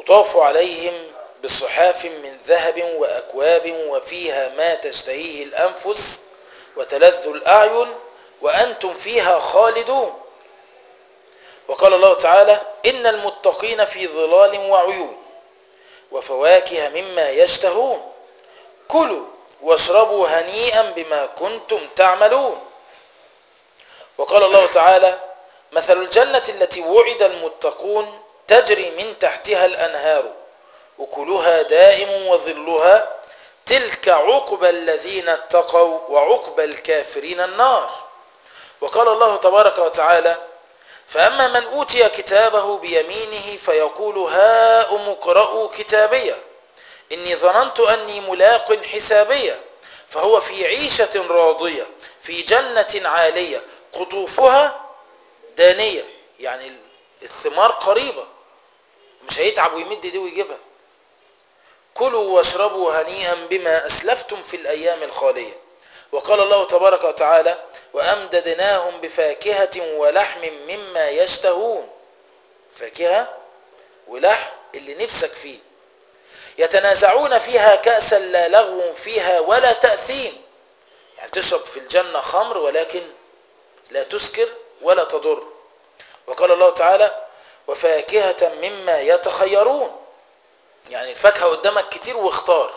يطاف عليهم بصحاف من ذهب وأكواب وفيها ما تشتهيه الأنفس وتلذ الأعين وأنتم فيها خالدون وقال الله تعالى إن المتقين في ظلال وعيون وفواكه مما يشتهون كلوا واشربوا هنيئا بما كنتم تعملون وقال الله تعالى مثل الجنة التي وعد المتقون تجري من تحتها الأنهار أكلها دائم وظلها تلك عقبى الذين اتقوا وعقبى الكافرين النار وقال الله تبارك وتعالى فأما من أوتي كتابه بيمينه فيقول هاؤم اقرءوا كتابيه إني ظننت أني ملاق حسابيه فهو في عيشة راضية في جنة عالية قطوفها دانية يعني الثمار قريبة مش هيتعب ويمد دي ويجيبها كلوا واشربوا هنيئا بما أسلفتم في الأيام الخالية وقال الله تبارك وتعالى وأمددناهم بفاكهة ولحم مما يشتهون فاكهة ولحم اللي نفسك فيه يتنازعون فيها كأسا لا لغو فيها ولا تأثيم يعني تشرب في الجنة خمر ولكن لا تسكر ولا تضر وقال الله تعالى وفاكهة مما يتخيرون يعني الفاكهة قدامك كتير واختار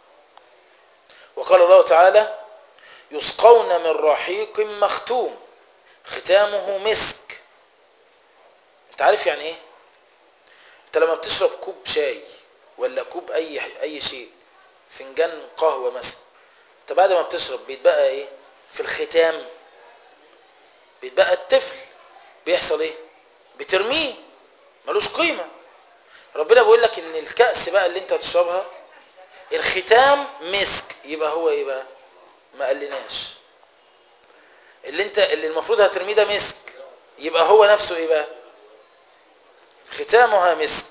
وقال الله تعالى يسقون من رحيق مختوم ختامه مسك انت عارف يعني ايه انت لما بتشرب كوب شاي ولا كوب اي اي شيء فنجان قهوه مثلا انت بعد ما بتشرب بيتبقى ايه في الختام بيتبقى التفل بيحصل ايه بترميه ملوش قيمه ربنا بيقول لك ان الكأس بقى اللي انت هتشربها الختام مسك يبقى هو ايه بقى ما قالناش اللي انت اللي المفروض هترميه ده مسك يبقى هو نفسه ايه بقى ختامها مسك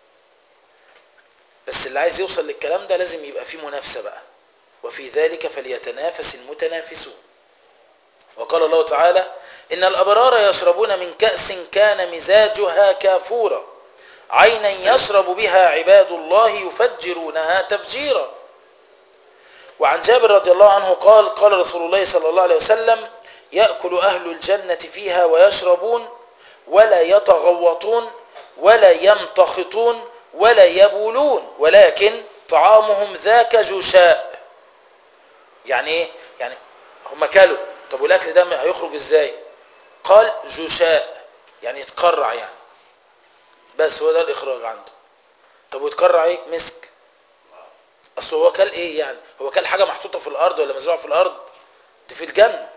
بس اللي عايز يوصل للكلام ده لازم يبقى فيه منافسة بقى وفي ذلك فليتنافس المتنافسون وقال الله تعالى إن الأبرار يشربون من كأس كان مزاجها كافورا عينا يشرب بها عباد الله يفجرونها تفجيرا وعن جابر رضي الله عنه قال قال رسول الله صلى الله عليه وسلم يأكل أهل الجنة فيها ويشربون ولا يتغوطون ولا يمتخطون ولا يبولون ولكن طعامهم ذاك جشاء يعني ايه يعني هم كلوا طب والاكل ده هيخرج ازاي قال جشاء يعني يتقرع يعني بس هو ده الاخراج عنده طب ويتقرع ايه مسك اصل هو كل ايه يعني هو كل حاجه محطوطه في الارض ولا مزروعه في الارض دي في الجنه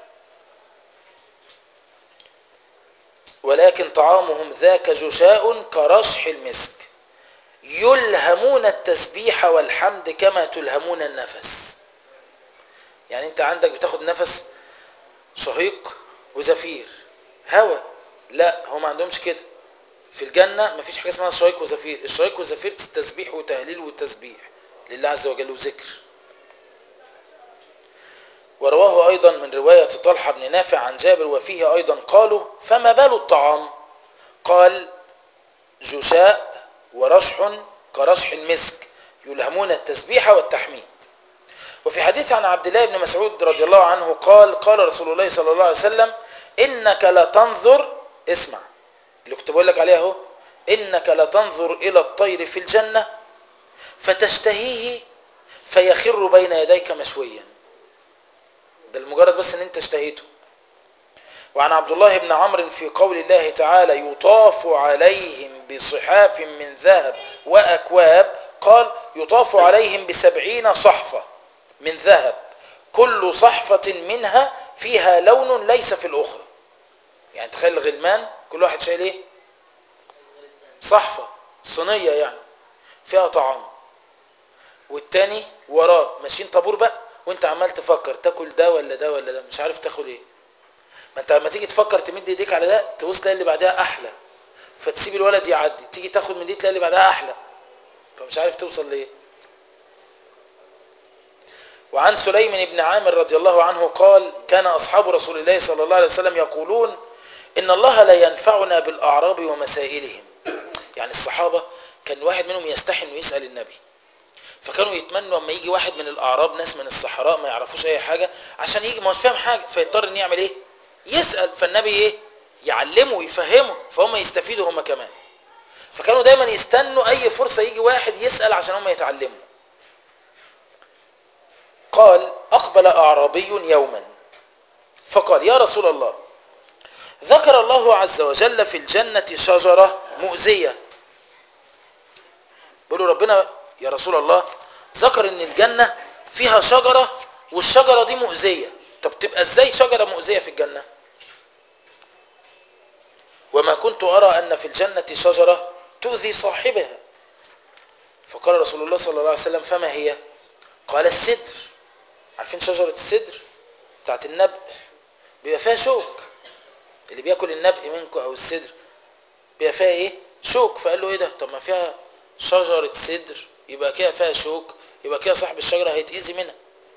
ولكن طعامهم ذاك جشاء كرشح المسك يلهمون التسبيح والحمد كما تلهمون النفس يعني انت عندك بتاخد نفس شهيق وزفير هوا لا هم ما عندهمش كده في الجنة مفيش حاجة اسمها شهيق وزفير الشهيق والزفير تسبيح وتهليل وتسبيح لله عز وجل وذكر ورواه أيضا من رواية طلحة بن نافع عن جابر وفيه أيضا قالوا فما بال الطعام قال جشاء ورشح كرشح المسك يلهمون التسبيح والتحميد وفي حديث عن عبد الله بن مسعود رضي الله عنه قال قال رسول الله صلى الله عليه وسلم إنك لتنظر اسمع اللي كنت بقول لك عليه اهو إنك لتنظر إلى الطير في الجنة فتشتهيه فيخر بين يديك مشويا ده المجرد بس ان انت اشتهيته وعن عبد الله بن عمرو في قول الله تعالى يطاف عليهم بصحاف من ذهب وأكواب قال يطاف عليهم بسبعين صحفة من ذهب كل صحفة منها فيها لون ليس في الأخرى يعني تخيل الغلمان كل واحد شايل ايه صحفة صينية يعني فيها طعام والتاني وراه ماشيين طابور بقى وانت عمال تفكر تاكل ده ولا ده ولا ده مش عارف تاكل ايه ما انت لما تيجي تفكر تمد ايديك على ده تبص تلاقي اللي بعدها احلى فتسيب الولد يعدي تيجي تاخد من دي تلاقي اللي بعدها احلى فمش عارف توصل ليه وعن سليم بن عامر رضي الله عنه قال كان أصحاب رسول الله صلى الله عليه وسلم يقولون إن الله لا ينفعنا بالأعراب ومسائلهم يعني الصحابة كان واحد منهم يستحي انه يسال النبي فكانوا يتمنوا اما يجي واحد من الاعراب ناس من الصحراء ما يعرفوش اي حاجه عشان يجي ما هوش فاهم حاجه فيضطر ان يعمل ايه يسال فالنبي ايه يعلمه ويفهمه فهم يستفيدوا هم كمان فكانوا دايما يستنوا اي فرصه يجي واحد يسال عشان هم يتعلموا قال اقبل اعرابي يوما فقال يا رسول الله ذكر الله عز وجل في الجنه شجره مؤذيه بيقولوا ربنا يا رسول الله ذكر ان الجنه فيها شجره والشجره دي مؤذيه طب تبقى ازاي شجره مؤذيه في الجنه وما كنت ارى ان في الجنه شجره تؤذي صاحبها فقال رسول الله صلى الله عليه وسلم فما هي قال السدر عارفين شجره السدر بتاعت النبق بيبقى فيها شوك اللي بياكل النبق منكم او السدر بيبقى فيها ايه شوك فقال له ايه ده طب ما فيها شجره سدر يبقى كده فيها شوك يبقى كده صاحب الشجره هيتاذي منها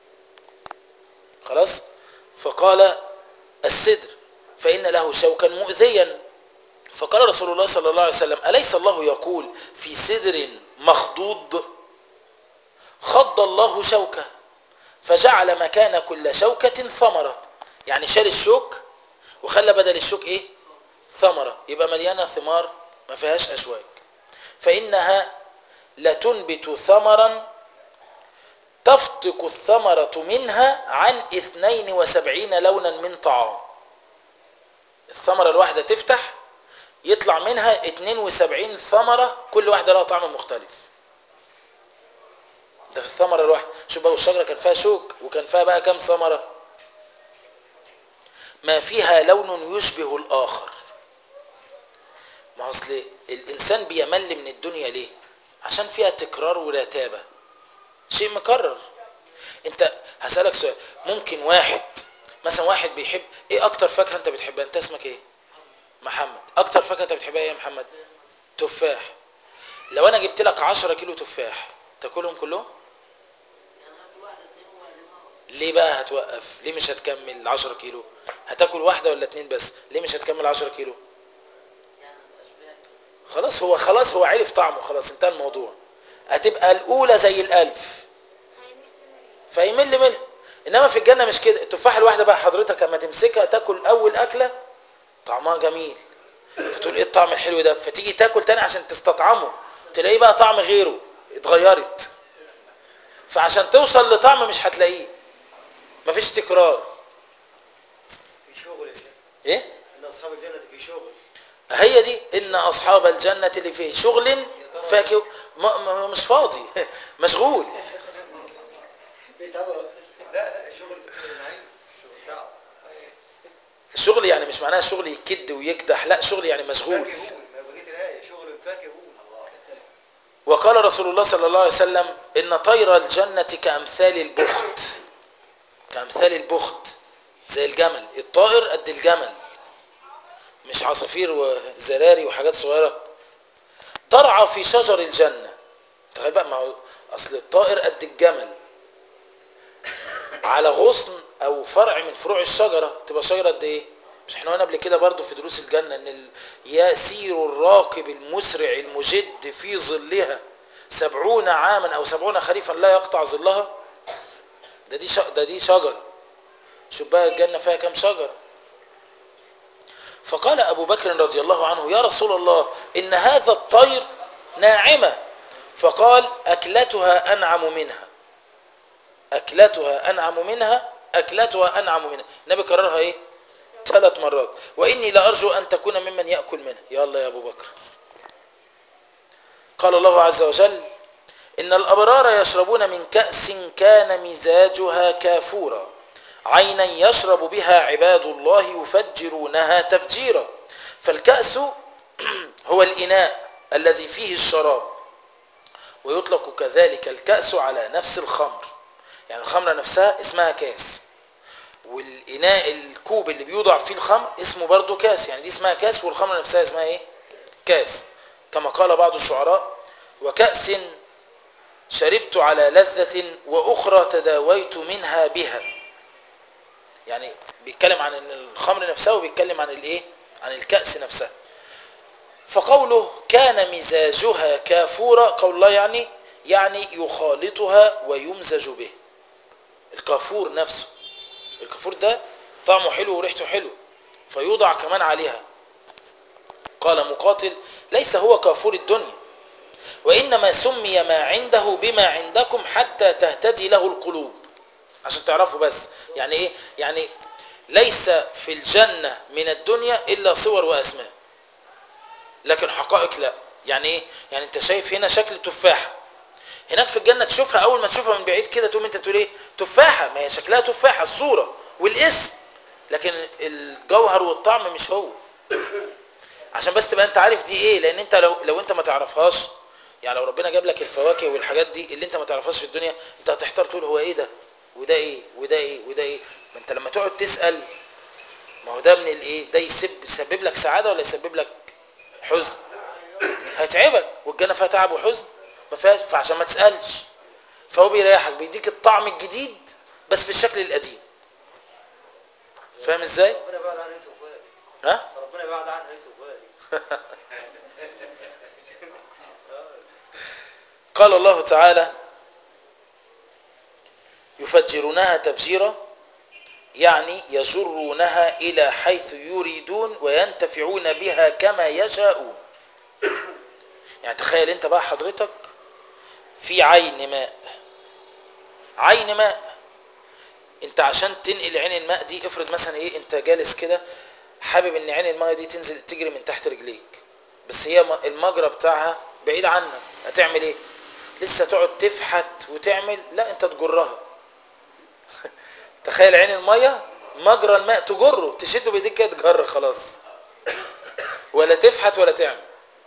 خلاص فقال السدر فان له شوكا مؤذيا فقال رسول الله صلى الله عليه وسلم أليس الله يقول في سدر مخضوض خض الله شوكة فجعل مكان كل شوكة ثمرة يعني شال الشوك وخلى بدل الشوك ايه ثمرة يبقى مليانة ثمار ما فيهاش أشواك فإنها لتنبت ثمرا تفتق الثمرة منها عن 72 لونا من طعام الثمرة الواحدة تفتح يطلع منها 72 ثمرة كل واحدة لها طعم مختلف ده في الثمرة الواحدة شوف بقى الشجرة كان فيها شوك وكان فيها بقى كام ثمرة ما فيها لون يشبه الآخر ما أصل الإنسان بيمل من الدنيا ليه عشان فيها تكرار ورتابة شيء مكرر انت هسألك سؤال ممكن واحد مثلا واحد بيحب ايه اكتر فاكهة انت بتحبها انت اسمك ايه محمد اكتر فاكهه انت بتحبها ايه يا محمد تفاح لو انا جبت لك 10 كيلو تفاح تاكلهم كلهم ليه بقى هتوقف ليه مش هتكمل 10 كيلو هتاكل واحده ولا اتنين بس ليه مش هتكمل 10 كيلو خلاص هو خلاص هو عرف طعمه خلاص انتهى الموضوع هتبقى الاولى زي الالف فيمل منها انما في الجنه مش كده التفاحه الواحده بقى حضرتك اما تمسكها تاكل اول اكله طعمها جميل فتقول ايه الطعم الحلو ده فتيجي تاكل تاني عشان تستطعمه تلاقيه بقى طعم غيره اتغيرت فعشان توصل لطعم مش هتلاقيه مفيش تكرار في شغل يا شيخ ايه ان اصحاب الجنه في شغل هي دي ان اصحاب الجنه اللي فيه شغل فاكه ما ما مش فاضي مشغول بيتابعوا لا لا الشغل نعيم شغل تعب الشغل يعني مش معناها شغل يكد ويكدح لا شغل يعني مشغول فاكهون ما بقيت الايه شغل فاكهون الله وقال رسول الله صلى الله عليه وسلم ان طير الجنه كامثال البخت كامثال البخت زي الجمل الطائر قد الجمل مش عصافير وزراري وحاجات صغيره ترعى في شجر الجنه تخيل بقى ما هو اصل الطائر قد الجمل على غصن او فرع من فروع الشجره تبقى شجره قد ايه مش احنا قلنا قبل كده برضو في دروس الجنه ان ال- يسير الراكب المسرع المجد في ظلها سبعون عاما او سبعون خريفا لا يقطع ظلها ده دي ش... ده دي شجره شوف بقى الجنه فيها كام شجره فقال ابو بكر رضي الله عنه يا رسول الله ان هذا الطير ناعمه فقال اكلتها انعم منها اكلتها انعم منها اكلتها انعم منها النبي كررها ايه ثلاث مرات واني لارجو ان تكون ممن ياكل منها يا الله يا ابو بكر قال الله عز وجل ان الابرار يشربون من كاس كان مزاجها كافورا عينا يشرب بها عباد الله يفجرونها تفجيرا فالكاس هو الاناء الذي فيه الشراب ويطلق كذلك الكاس على نفس الخمر يعني الخمره نفسها اسمها كاس والاناء الكوب اللي بيوضع فيه الخمر اسمه برضه كاس يعني دي اسمها كاس والخمره نفسها اسمها ايه كاس كما قال بعض الشعراء وكأس شربت على لذة وأخرى تداويت منها بها يعني بيتكلم عن ان الخمر نفسها وبيتكلم عن الايه عن الكأس نفسها فقوله كان مزاجها كافورا قول الله يعني يعني يخالطها ويمزج به الكافور نفسه الكافور ده طعمه حلو وريحته حلو فيوضع كمان عليها قال مقاتل ليس هو كافور الدنيا وإنما سمي ما عنده بما عندكم حتى تهتدي له القلوب عشان تعرفوا بس يعني ايه يعني ليس في الجنة من الدنيا إلا صور وأسماء لكن حقائق لا يعني ايه يعني انت شايف هنا شكل تفاحة هناك في الجنة تشوفها أول ما تشوفها من بعيد كده تقوم انت تقول ايه تفاحة ما هي شكلها تفاحة الصورة والاسم لكن الجوهر والطعم مش هو عشان بس تبقى انت عارف دي ايه لان انت لو لو انت ما تعرفهاش يعني لو ربنا جاب لك الفواكه والحاجات دي اللي انت ما تعرفهاش في الدنيا انت هتحتار تقول هو ايه ده وده ايه وده ايه وده ايه ما انت لما تقعد تسال ما هو ده من الايه ده يسبب يسبب لك سعاده ولا يسبب لك حزن هيتعبك والجنه فيها تعب وحزن ما فيهاش فعشان ما تسالش فهو بيريحك بيديك الطعم الجديد بس في الشكل القديم فاهم ازاي ربنا بعد عن يوسف وائل ها ربنا بعد عن يوسف وائل قال الله تعالى يفجرونها تفجيرا يعني يجرونها إلى حيث يريدون وينتفعون بها كما يشاءون يعني تخيل انت بقى حضرتك في عين ماء عين ماء انت عشان تنقل عين الماء دي افرض مثلا ايه انت جالس كده حابب ان عين الماء دي تنزل تجري من تحت رجليك بس هي م- المجرى بتاعها بعيد عنك هتعمل ايه لسه تقعد تفحت وتعمل لا انت تجرها تخيل عين المية مجرى الماء تجره تشده بايديك كده تجر خلاص ولا تفحت ولا تعمل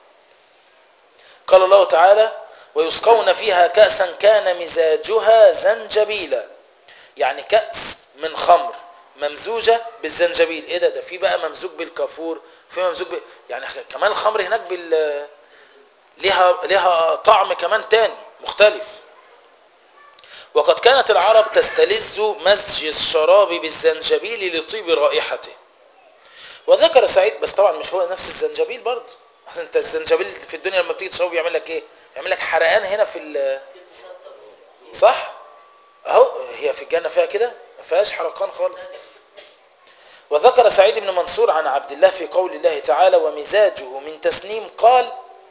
قال الله تعالى ويسقون فيها كأسا كان مزاجها زنجبيلا يعني كأس من خمر ممزوجة بالزنجبيل ايه ده ده في بقى ممزوج بالكافور في ممزوج ب... يعني خ- كمان الخمر هناك بال ليها ليها طعم كمان تاني مختلف وقد كانت العرب تستلذ مزج الشراب بالزنجبيل لطيب رائحته وذكر سعيد بس طبعا مش هو نفس الزنجبيل برضه انت الزنجبيل في الدنيا لما بتيجي تشربه بيعمل لك ايه يعمل لك حرقان هنا في ال- صح اهو هي في الجنه فيها كده ما فيهاش حرقان خالص وذكر سعيد بن منصور عن عبد الله في قول الله تعالى ومزاجه من تسنيم قال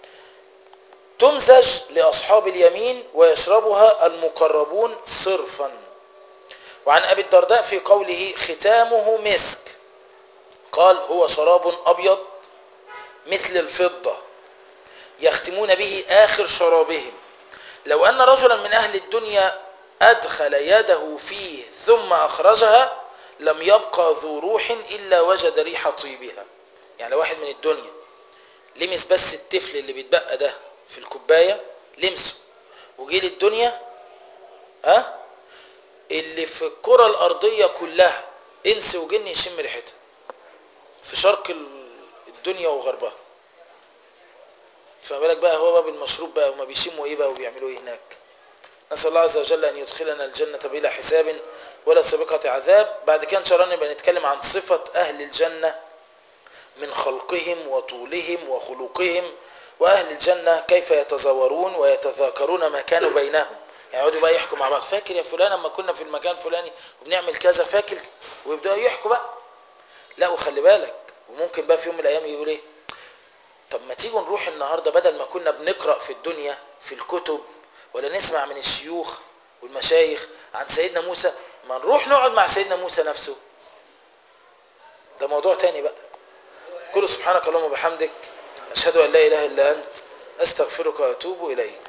تمزج لأصحاب اليمين ويشربها المقربون صرفا وعن أبي الدرداء في قوله ختامه مسك قال هو شراب أبيض مثل الفضة يختمون به آخر شرابهم لو أن رجلا من أهل الدنيا أدخل يده فيه ثم أخرجها لم يبقى ذو روح إلا وجد ريح طيبها يعني لو واحد من الدنيا لمس بس التفل اللي بيتبقى ده في الكوباية لمسه وجي للدنيا ها اللي في الكرة الأرضية كلها إنس وجن يشم ريحتها في شرق ال- الدنيا وغربها فما بالك بقى هو بقى بالمشروب بقى هما بيشموا ايه بقى وبيعملوا ايه هناك نسأل الله عز وجل أن يدخلنا الجنة بلا حساب ولا سابقة عذاب بعد كده إن شاء الله نبقى نتكلم عن صفة أهل الجنة من خلقهم وطولهم وخلقهم وأهل الجنة كيف يتزاورون ويتذاكرون ما كانوا بينهم يعني يقعدوا بقى يحكوا مع بعض فاكر يا فلان لما كنا في المكان الفلاني وبنعمل كذا فاكر ويبدأوا يحكوا بقى لا وخلي بالك وممكن بقى في يوم من الأيام يقول إيه طب ما تيجوا نروح النهاردة بدل ما كنا بنقرأ في الدنيا في الكتب ولا نسمع من الشيوخ والمشايخ عن سيدنا موسى ما نروح نقعد مع سيدنا موسى نفسه ده موضوع تاني بقى كل سبحانك اللهم وبحمدك أشهد أن لا إله إلا أنت أستغفرك وأتوب إليك